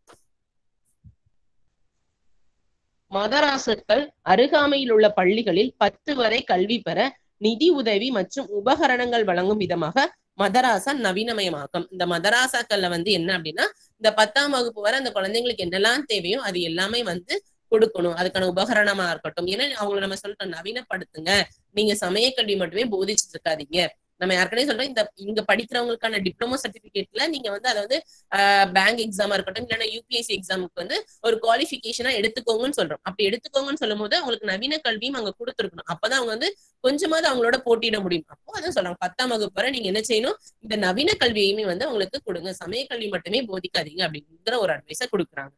A: மதராசக்கள் அருகாமையில் உள்ள பள்ளிகளில் பத்து வரை கல்வி பெற நிதி உதவி மற்றும் உபகரணங்கள் வழங்கும் விதமாக மதராசா நவீனமயமாக்கம் இந்த மதராசாக்கள்ல வந்து என்ன அப்படின்னா இந்த பத்தாம் வகுப்பு வரை அந்த குழந்தைங்களுக்கு என்னெல்லாம் தேவையோ அது எல்லாமே வந்து கொடுக்கணும் அதுக்கான உபகரணமா இருக்கட்டும் ஏன்னா அவங்கள நம்ம சொல்லிட்டோம் நவீனப்படுத்துங்க நீங்க சமய கல்வி மட்டுமே போதிச்சுட்டு இருக்காதீங்க நம்ம ஏற்கனவே சொல்றோம் இந்த இங்க படிக்கிறவங்களுக்கான டிப்ளமோ சர்டிபிகேட்ல நீங்க வந்து அதை வந்து பேங்க் எக்ஸாமா இருக்கட்டும் இல்லைன்னா யூபிஎஸ்சி எக்ஸாமுக்கு வந்து ஒரு குவாலிஃபிகேஷனா எடுத்துக்கோங்கன்னு சொல்றோம் அப்படி எடுத்துக்கோங்கன்னு சொல்லும் போது அவங்களுக்கு நவீன கல்வியும் அங்க கொடுத்துருக்கணும் அப்பதான் அவங்க வந்து கொஞ்சமாவது அவங்களோட போட்டியிட முடியும் அப்போ அதான் சொல்றாங்க பத்தாம் வகுப்பு வரை நீங்க என்ன செய்யணும் இந்த நவீன கல்வியுமே வந்து அவங்களுக்கு கொடுங்க சமய கல்வி மட்டுமே போதிக்காதீங்க அப்படிங்கிற ஒரு அட்வைஸ கொடுக்குறாங்க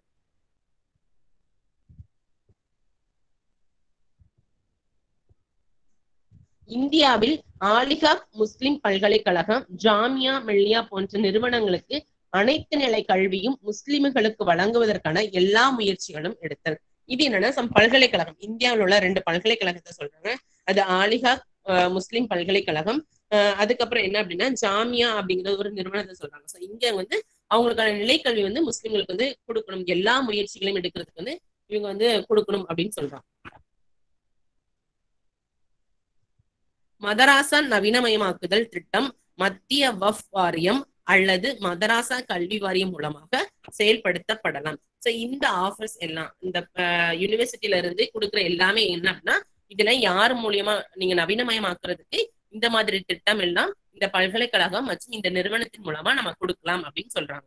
A: இந்தியாவில் ஆலிகா முஸ்லிம் பல்கலைக்கழகம் ஜாமியா மெல்லியா போன்ற நிறுவனங்களுக்கு அனைத்து நிலை கல்வியும் முஸ்லிம்களுக்கு வழங்குவதற்கான எல்லா முயற்சிகளும் எடுத்தல் இது என்னன்னா சம் பல்கலைக்கழகம் இந்தியாவில் உள்ள ரெண்டு பல்கலைக்கழகத்தை சொல்றாங்க அது ஆலிகா அஹ், முஸ்லிம் பல்கலைக்கழகம் அஹ், அதுக்கப்புறம் என்ன அப்படின்னா ஜாமியா அப்படிங்கிற ஒரு நிறுவனத்தை சொல்றாங்க ஸோ இங்க வந்து அவங்களுக்கான நிலைக்கல்வி வந்து முஸ்லிம்களுக்கு வந்து கொடுக்கணும் எல்லா முயற்சிகளையும் எடுக்கிறதுக்கு வந்து இவங்க வந்து கொடுக்கணும் அப்படின்னு சொல்றாங்க மதராசா நவீனமயமாக்குதல் திட்டம் மத்திய வஃப் வாரியம் அல்லது மதராசா கல்வி வாரியம் மூலமாக செயல்படுத்தப்படலாம் சோ இந்த ஆஃபர்ஸ் எல்லாம் இந்த யூனிவர்சிட்டியில இருந்து கொடுக்குற எல்லாமே என்ன அப்படின்னா இதெல்லாம் யார் மூலியமா நீங்க நவீனமயமாக்குறதுக்கு இந்த மாதிரி திட்டம் எல்லாம் இந்த பல்கலைக்கழகம் மற்றும் இந்த நிறுவனத்தின் மூலமா நம்ம கொடுக்கலாம் அப்படின்னு சொல்றாங்க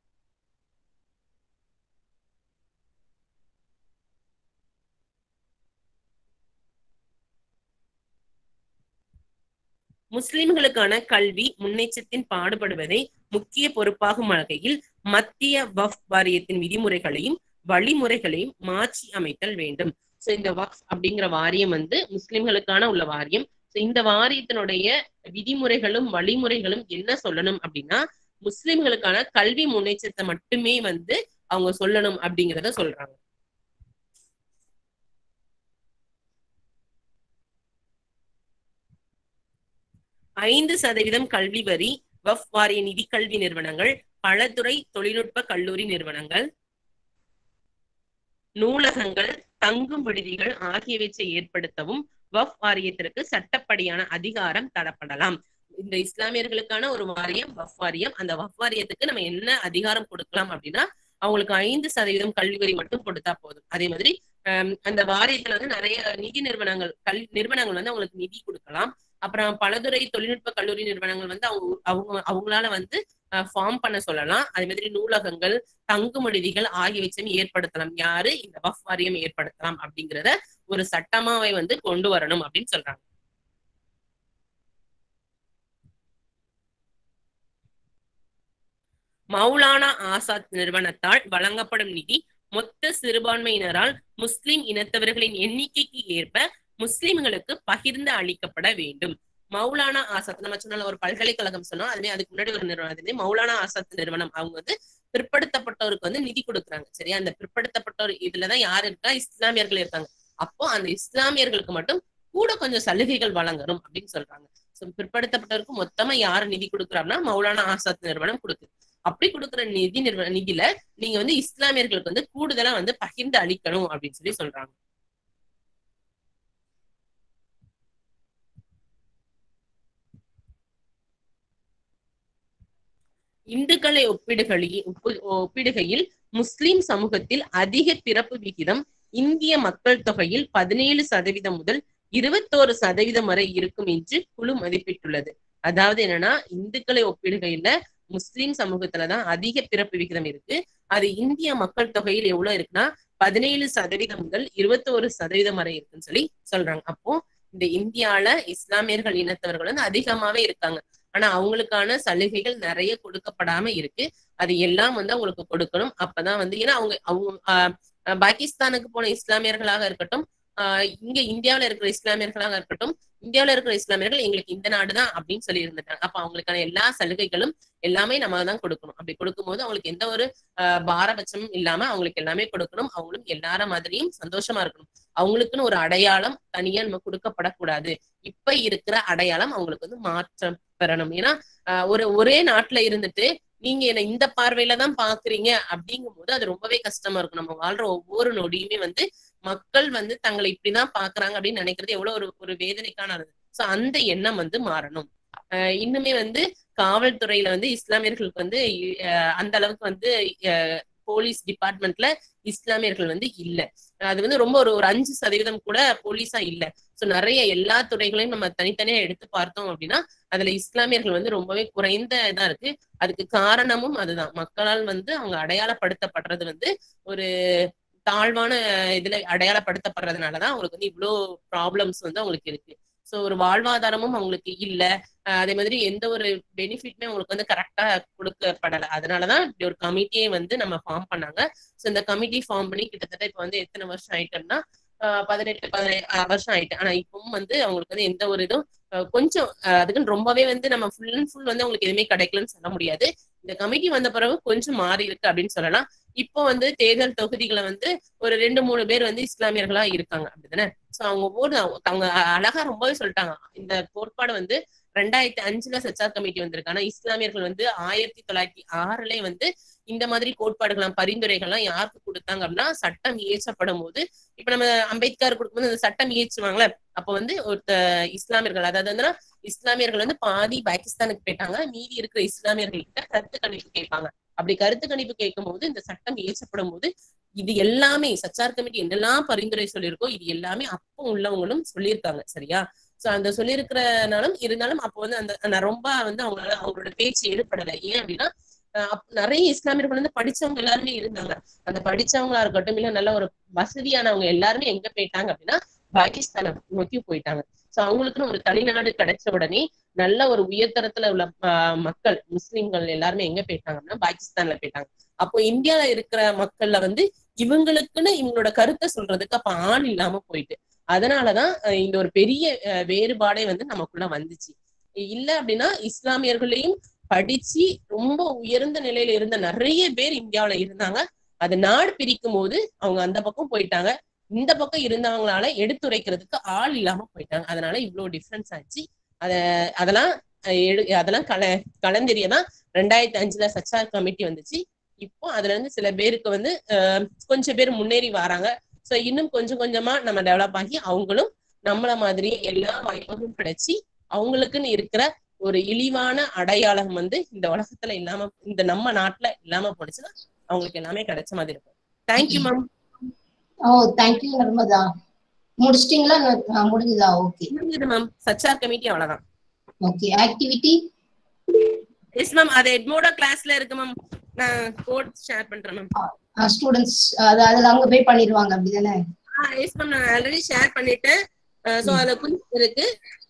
A: முஸ்லிம்களுக்கான கல்வி முன்னேற்றத்தின் பாடுபடுவதை முக்கிய பொறுப்பாகும் வகையில் மத்திய வஃப் வாரியத்தின் விதிமுறைகளையும் வழிமுறைகளையும் மாற்றி அமைத்தல் வேண்டும் சோ இந்த வக்ஃப் அப்படிங்கிற வாரியம் வந்து முஸ்லிம்களுக்கான உள்ள வாரியம் சோ இந்த வாரியத்தினுடைய விதிமுறைகளும் வழிமுறைகளும் என்ன சொல்லணும் அப்படின்னா முஸ்லிம்களுக்கான கல்வி முன்னேற்றத்தை மட்டுமே வந்து அவங்க சொல்லணும் அப்படிங்கிறத சொல்றாங்க ஐந்து சதவீதம் கல்வி வரி வஃப் வாரிய நிதி கல்வி நிறுவனங்கள் பலதுறை தொழில்நுட்ப கல்லூரி நிறுவனங்கள் நூலகங்கள் தங்கும் விடுதிகள் ஆகியவற்றை ஏற்படுத்தவும் வஃப் வாரியத்திற்கு சட்டப்படியான அதிகாரம் தரப்படலாம் இந்த இஸ்லாமியர்களுக்கான ஒரு வாரியம் வஃப் வாரியம் அந்த வஃப் வாரியத்துக்கு நம்ம என்ன அதிகாரம் கொடுக்கலாம் அப்படின்னா அவங்களுக்கு ஐந்து சதவீதம் கல்வி வரி மட்டும் கொடுத்தா போதும் அதே மாதிரி ஆஹ் அந்த வாரியத்துல வந்து நிறைய நிதி நிறுவனங்கள் கல் நிறுவனங்கள் வந்து அவங்களுக்கு நிதி கொடுக்கலாம் அப்புறம் பலதுறை தொழில்நுட்ப கல்லூரி நிறுவனங்கள் வந்து அவங்க அவங்க அவங்களால வந்து ஃபார்ம் பண்ண சொல்லலாம் அதே மாதிரி நூலகங்கள் தங்கும் விடுதிகள் ஆகியவற்றையும் ஏற்படுத்தலாம் யாரு இந்த வஃப் வாரியம் ஏற்படுத்தலாம் அப்படிங்கிறத ஒரு சட்டமாவை வந்து கொண்டு வரணும் அப்படின்னு சொல்றாங்க மௌலானா ஆசாத் நிறுவனத்தால் வழங்கப்படும் நிதி மொத்த சிறுபான்மையினரால் முஸ்லிம் இனத்தவர்களின் எண்ணிக்கைக்கு ஏற்ப முஸ்லிம்களுக்கு பகிர்ந்து அளிக்கப்பட வேண்டும் மௌலானா ஆசாத் நம்ம சொன்னால ஒரு பல்கலைக்கழகம் சொன்னோம் அதுவே அதுக்கு முன்னாடி ஒரு நிறுவனம் அதுவே மௌலானா ஆசாத் நிறுவனம் அவங்க வந்து பிற்படுத்தப்பட்டவருக்கு வந்து நிதி கொடுக்குறாங்க சரியா அந்த பிற்படுத்தப்பட்டவர் இதுலதான் யாரு இருக்கா இஸ்லாமியர்கள் இருக்காங்க அப்போ அந்த இஸ்லாமியர்களுக்கு மட்டும் கூட கொஞ்சம் சலுகைகள் வழங்கணும் அப்படின்னு சொல்றாங்க சோ பிற்படுத்தப்பட்டவருக்கு மொத்தமா யாரு நிதி கொடுக்குறாங்கன்னா மௌலானா ஆசாத் நிறுவனம் கொடுக்குது அப்படி கொடுக்குற நிதி நிறுவன நிதியில நீங்க வந்து இஸ்லாமியர்களுக்கு வந்து கூடுதலா வந்து பகிர்ந்து அளிக்கணும் அப்படின்னு சொல்லி சொல்றாங்க இந்துக்களை ஒப்பிடுகையில் ஒப்பிடுகையில் முஸ்லிம் சமூகத்தில் அதிக பிறப்பு விகிதம் இந்திய மக்கள் தொகையில் பதினேழு சதவீதம் முதல் இருபத்தோரு சதவீதம் வரை இருக்கும் என்று குழு மதிப்பிட்டுள்ளது அதாவது என்னன்னா இந்துக்களை ஒப்பிடுகையில முஸ்லிம் சமூகத்துலதான் அதிக பிறப்பு விகிதம் இருக்கு அது இந்திய மக்கள் தொகையில் எவ்வளவு இருக்குன்னா பதினேழு சதவீதம் முதல் இருபத்தோரு சதவீதம் வரை இருக்குன்னு சொல்லி சொல்றாங்க அப்போ இந்த இந்தியால இஸ்லாமியர்கள் இனத்தவர்கள் வந்து அதிகமாவே இருக்காங்க ஆனா அவங்களுக்கான சலுகைகள் நிறைய கொடுக்கப்படாம இருக்கு அது எல்லாம் வந்து அவங்களுக்கு கொடுக்கணும் அப்பதான் வந்து ஏன்னா அவங்க அவங்க ஆஹ் பாகிஸ்தானுக்கு போன இஸ்லாமியர்களாக இருக்கட்டும் ஆஹ் இங்க இந்தியாவில இருக்கிற இஸ்லாமியர்களாக இருக்கட்டும் இந்தியாவில இருக்கிற இஸ்லாமியர்கள் எங்களுக்கு இந்த நாடுதான் அப்படின்னு சொல்லி இருந்துட்டாங்க அப்ப அவங்களுக்கான எல்லா சலுகைகளும் எல்லாமே நம்ம தான் கொடுக்கணும் அப்படி கொடுக்கும்போது அவங்களுக்கு எந்த ஒரு ஆஹ் பாரபட்சமும் இல்லாம அவங்களுக்கு எல்லாமே கொடுக்கணும் அவங்களும் எல்லார மாதிரியும் சந்தோஷமா இருக்கணும் அவங்களுக்குன்னு ஒரு அடையாளம் தனியா நம்ம கொடுக்கப்படக்கூடாது இப்ப இருக்கிற அடையாளம் அவங்களுக்கு வந்து மாற்றம் பெறணும் ஏன்னா ஒரு ஒரே நாட்டுல இருந்துட்டு நீங்க என்ன இந்த பார்வையில தான் பாக்குறீங்க அப்படிங்கும் போது அது ரொம்பவே கஷ்டமா இருக்கும் நம்ம வாழ்ற ஒவ்வொரு நொடியுமே வந்து மக்கள் வந்து தங்களை இப்படிதான் பாக்குறாங்க அப்படின்னு நினைக்கிறது எவ்வளவு ஒரு ஒரு வேதனைக்கானது சோ அந்த எண்ணம் வந்து மாறணும் ஆஹ் இன்னுமே வந்து காவல்துறையில வந்து இஸ்லாமியர்களுக்கு வந்து அந்த அளவுக்கு வந்து போலீஸ் டிபார்ட்மெண்ட்ல இஸ்லாமியர்கள் வந்து இல்ல அது வந்து ரொம்ப ஒரு ஒரு அஞ்சு சதவீதம் கூட போலீஸா இல்ல சோ நிறைய எல்லா துறைகளையும் நம்ம தனித்தனியா எடுத்து பார்த்தோம் அப்படின்னா அதுல இஸ்லாமியர்கள் வந்து ரொம்பவே குறைந்த இதா இருக்கு அதுக்கு காரணமும் அதுதான் மக்களால் வந்து அவங்க அடையாளப்படுத்தப்படுறது வந்து ஒரு தாழ்வான இதுல அடையாளப்படுத்தப்படுறதுனாலதான் அவங்களுக்கு வந்து இவ்வளவு ப்ராப்ளம்ஸ் வந்து அவங்களுக்கு இருக்கு சோ ஒரு வாழ்வாதாரமும் அவங்களுக்கு இல்ல அதே மாதிரி எந்த ஒரு பெனிஃபிட்மே அவங்களுக்கு வந்து கரெக்டா கொடுக்கப்படல அதனாலதான் இப்படி ஒரு கமிட்டியை வந்து நம்ம ஃபார்ம் பண்ணாங்க சோ இந்த கமிட்டி ஃபார்ம் பண்ணி கிட்டத்தட்ட இப்ப வந்து எத்தனை வருஷம் ஆயிட்டோம்னா பதினெட்டு பதினேழு வருஷம் ஆயிட்டு ஆனா இப்பவும் வந்து அவங்களுக்கு வந்து எந்த ஒரு இதுவும் கொஞ்சம் அதுக்குன்னு ரொம்பவே வந்து நம்ம ஃபுல் அண்ட் ஃபுல் வந்து அவங்களுக்கு எதுவுமே கிடைக்கலன்னு சொல்ல முடியாது இந்த கமிட்டி வந்த பிறகு கொஞ்சம் மாறி இருக்கு அப்படின்னு சொல்லலாம் இப்போ வந்து தேர்தல் தொகுதிகளை வந்து ஒரு ரெண்டு மூணு பேர் வந்து இஸ்லாமியர்களா இருக்காங்க அப்படிதானே சோ அவங்க போது அவங்க அழகா ரொம்பவே சொல்லிட்டாங்க இந்த கோட்பாடு வந்து ரெண்டாயிரத்தி அஞ்சுல சச்சார் கமிட்டி வந்திருக்கு ஆனா இஸ்லாமியர்கள் வந்து ஆயிரத்தி தொள்ளாயிரத்தி ஆறுல வந்து இந்த மாதிரி கோட்பாடுகள்லாம் பரிந்துரைகள்லாம் யாருக்கு கொடுத்தாங்க அப்படின்னா சட்டம் இயற்றப்படும் போது இப்ப நம்ம அம்பேத்கர் கொடுக்கும்போது அந்த சட்டம் இயற்றுவாங்களே அப்ப வந்து ஒருத்த இஸ்லாமியர்கள் அதாவது வந்து இஸ்லாமியர்கள் வந்து பாதி பாகிஸ்தானுக்கு போயிட்டாங்க மீதி இருக்கிற இஸ்லாமியர்கள் கிட்ட கருத்து கணிப்பு கேட்பாங்க அப்படி கருத்து கணிப்பு கேட்கும் போது இந்த சட்டம் இயற்றப்படும் போது இது எல்லாமே சச்சார் கமிட்டி என்னெல்லாம் பரிந்துரை சொல்லியிருக்கோ இது எல்லாமே அப்போ உள்ளவங்களும் சொல்லியிருக்காங்க சரியா சோ அந்த சொல்லியிருக்கிறனாலும் இருந்தாலும் அப்போ வந்து அந்த நான் ரொம்ப வந்து அவங்களால அவங்களோட பேச்சு எடுப்படலை ஏன் அப்படின்னா அஹ் அப்ப நிறைய இஸ்லாமியர்கள் வந்து படிச்சவங்க எல்லாருமே இருந்தாங்க அந்த படிச்சவங்களா இருக்கட்டும் இல்ல நல்ல ஒரு வசதியானவங்க எல்லாருமே எங்க போயிட்டாங்க அப்படின்னா பாகிஸ்தானை நோக்கி போயிட்டாங்க சோ அவங்களுக்குன்னு ஒரு தனிநாடு கிடைச்ச உடனே நல்ல ஒரு உயர்தரத்துல உள்ள ஆஹ் மக்கள் முஸ்லிம்கள் எல்லாருமே எங்க போயிட்டாங்க அப்படின்னா பாகிஸ்தான்ல போயிட்டாங்க அப்போ இந்தியால இருக்கிற மக்கள்ல வந்து இவங்களுக்குன்னு இவங்களோட கருத்தை சொல்றதுக்கு அப்ப ஆள் இல்லாம போயிட்டு அதனாலதான் அஹ் இந்த ஒரு பெரிய அஹ் வேறுபாடே வந்து நமக்குள்ள வந்துச்சு இல்ல அப்படின்னா இஸ்லாமியர்களையும் படிச்சு ரொம்ப உயர்ந்த நிலையில இருந்த நிறைய பேர் இந்தியாவுல இருந்தாங்க அது நாடு பிரிக்கும் போது அவங்க அந்த பக்கம் போயிட்டாங்க இந்த பக்கம் இருந்தவங்களால எடுத்துரைக்கிறதுக்கு ஆள் இல்லாம போயிட்டாங்க அதனால இவ்வளவு டிஃபரன்ஸ் ஆச்சு அத அதெல்லாம் அஹ் எடு அதெல்லாம் கல கலந்தெரியதான் ரெண்டாயிரத்தி அஞ்சுல சச்சார் கமிட்டி வந்துச்சு இப்போ அதுல இருந்து சில பேருக்கு வந்து அஹ், கொஞ்சம் பேர் முன்னேறி வராங்க சோ இன்னும் கொஞ்சம் கொஞ்சமா நம்ம டெவலப் ஆகி அவங்களும் நம்மள மாதிரி எல்லா வாய்ப்புகளும் கிடைச்சி அவங்களுக்குன்னு இருக்கிற ஒரு இழிவான அடையாளம் வந்து இந்த உலகத்துல இல்லாம இந்த நம்ம நாட்டுல இல்லாம போனுச்சுன்னா அவங்களுக்கு எல்லாமே கிடைச்ச மாதிரி இருக்கும் thank you ma'am
D: oh thank you Narmada முடிச்சிட்டீங்களா ந- முடிஞ்சுதா ஓகே
A: முடிஞ்சது மேம் சச்சார் கமிட்டி அவ்வளவுதான்
D: ஓகே ஆக்டிவிட்டி
A: எஸ் மேம் அது எட்மோட கிளாஸ்ல இருக்கு மேம் நான் கோட் ஷேர் பண்றேன் மேம்
D: ஸ்டூடெண்ட்ஸ் அது அதுல அவங்க பே பண்ணிடுவாங்க அப்படிதானே
A: எஸ் மேம் நான் ஆல்ரெடி ஷேர் பண்ணிட்டேன் சோ அதுல குறிப்பு இருக்கு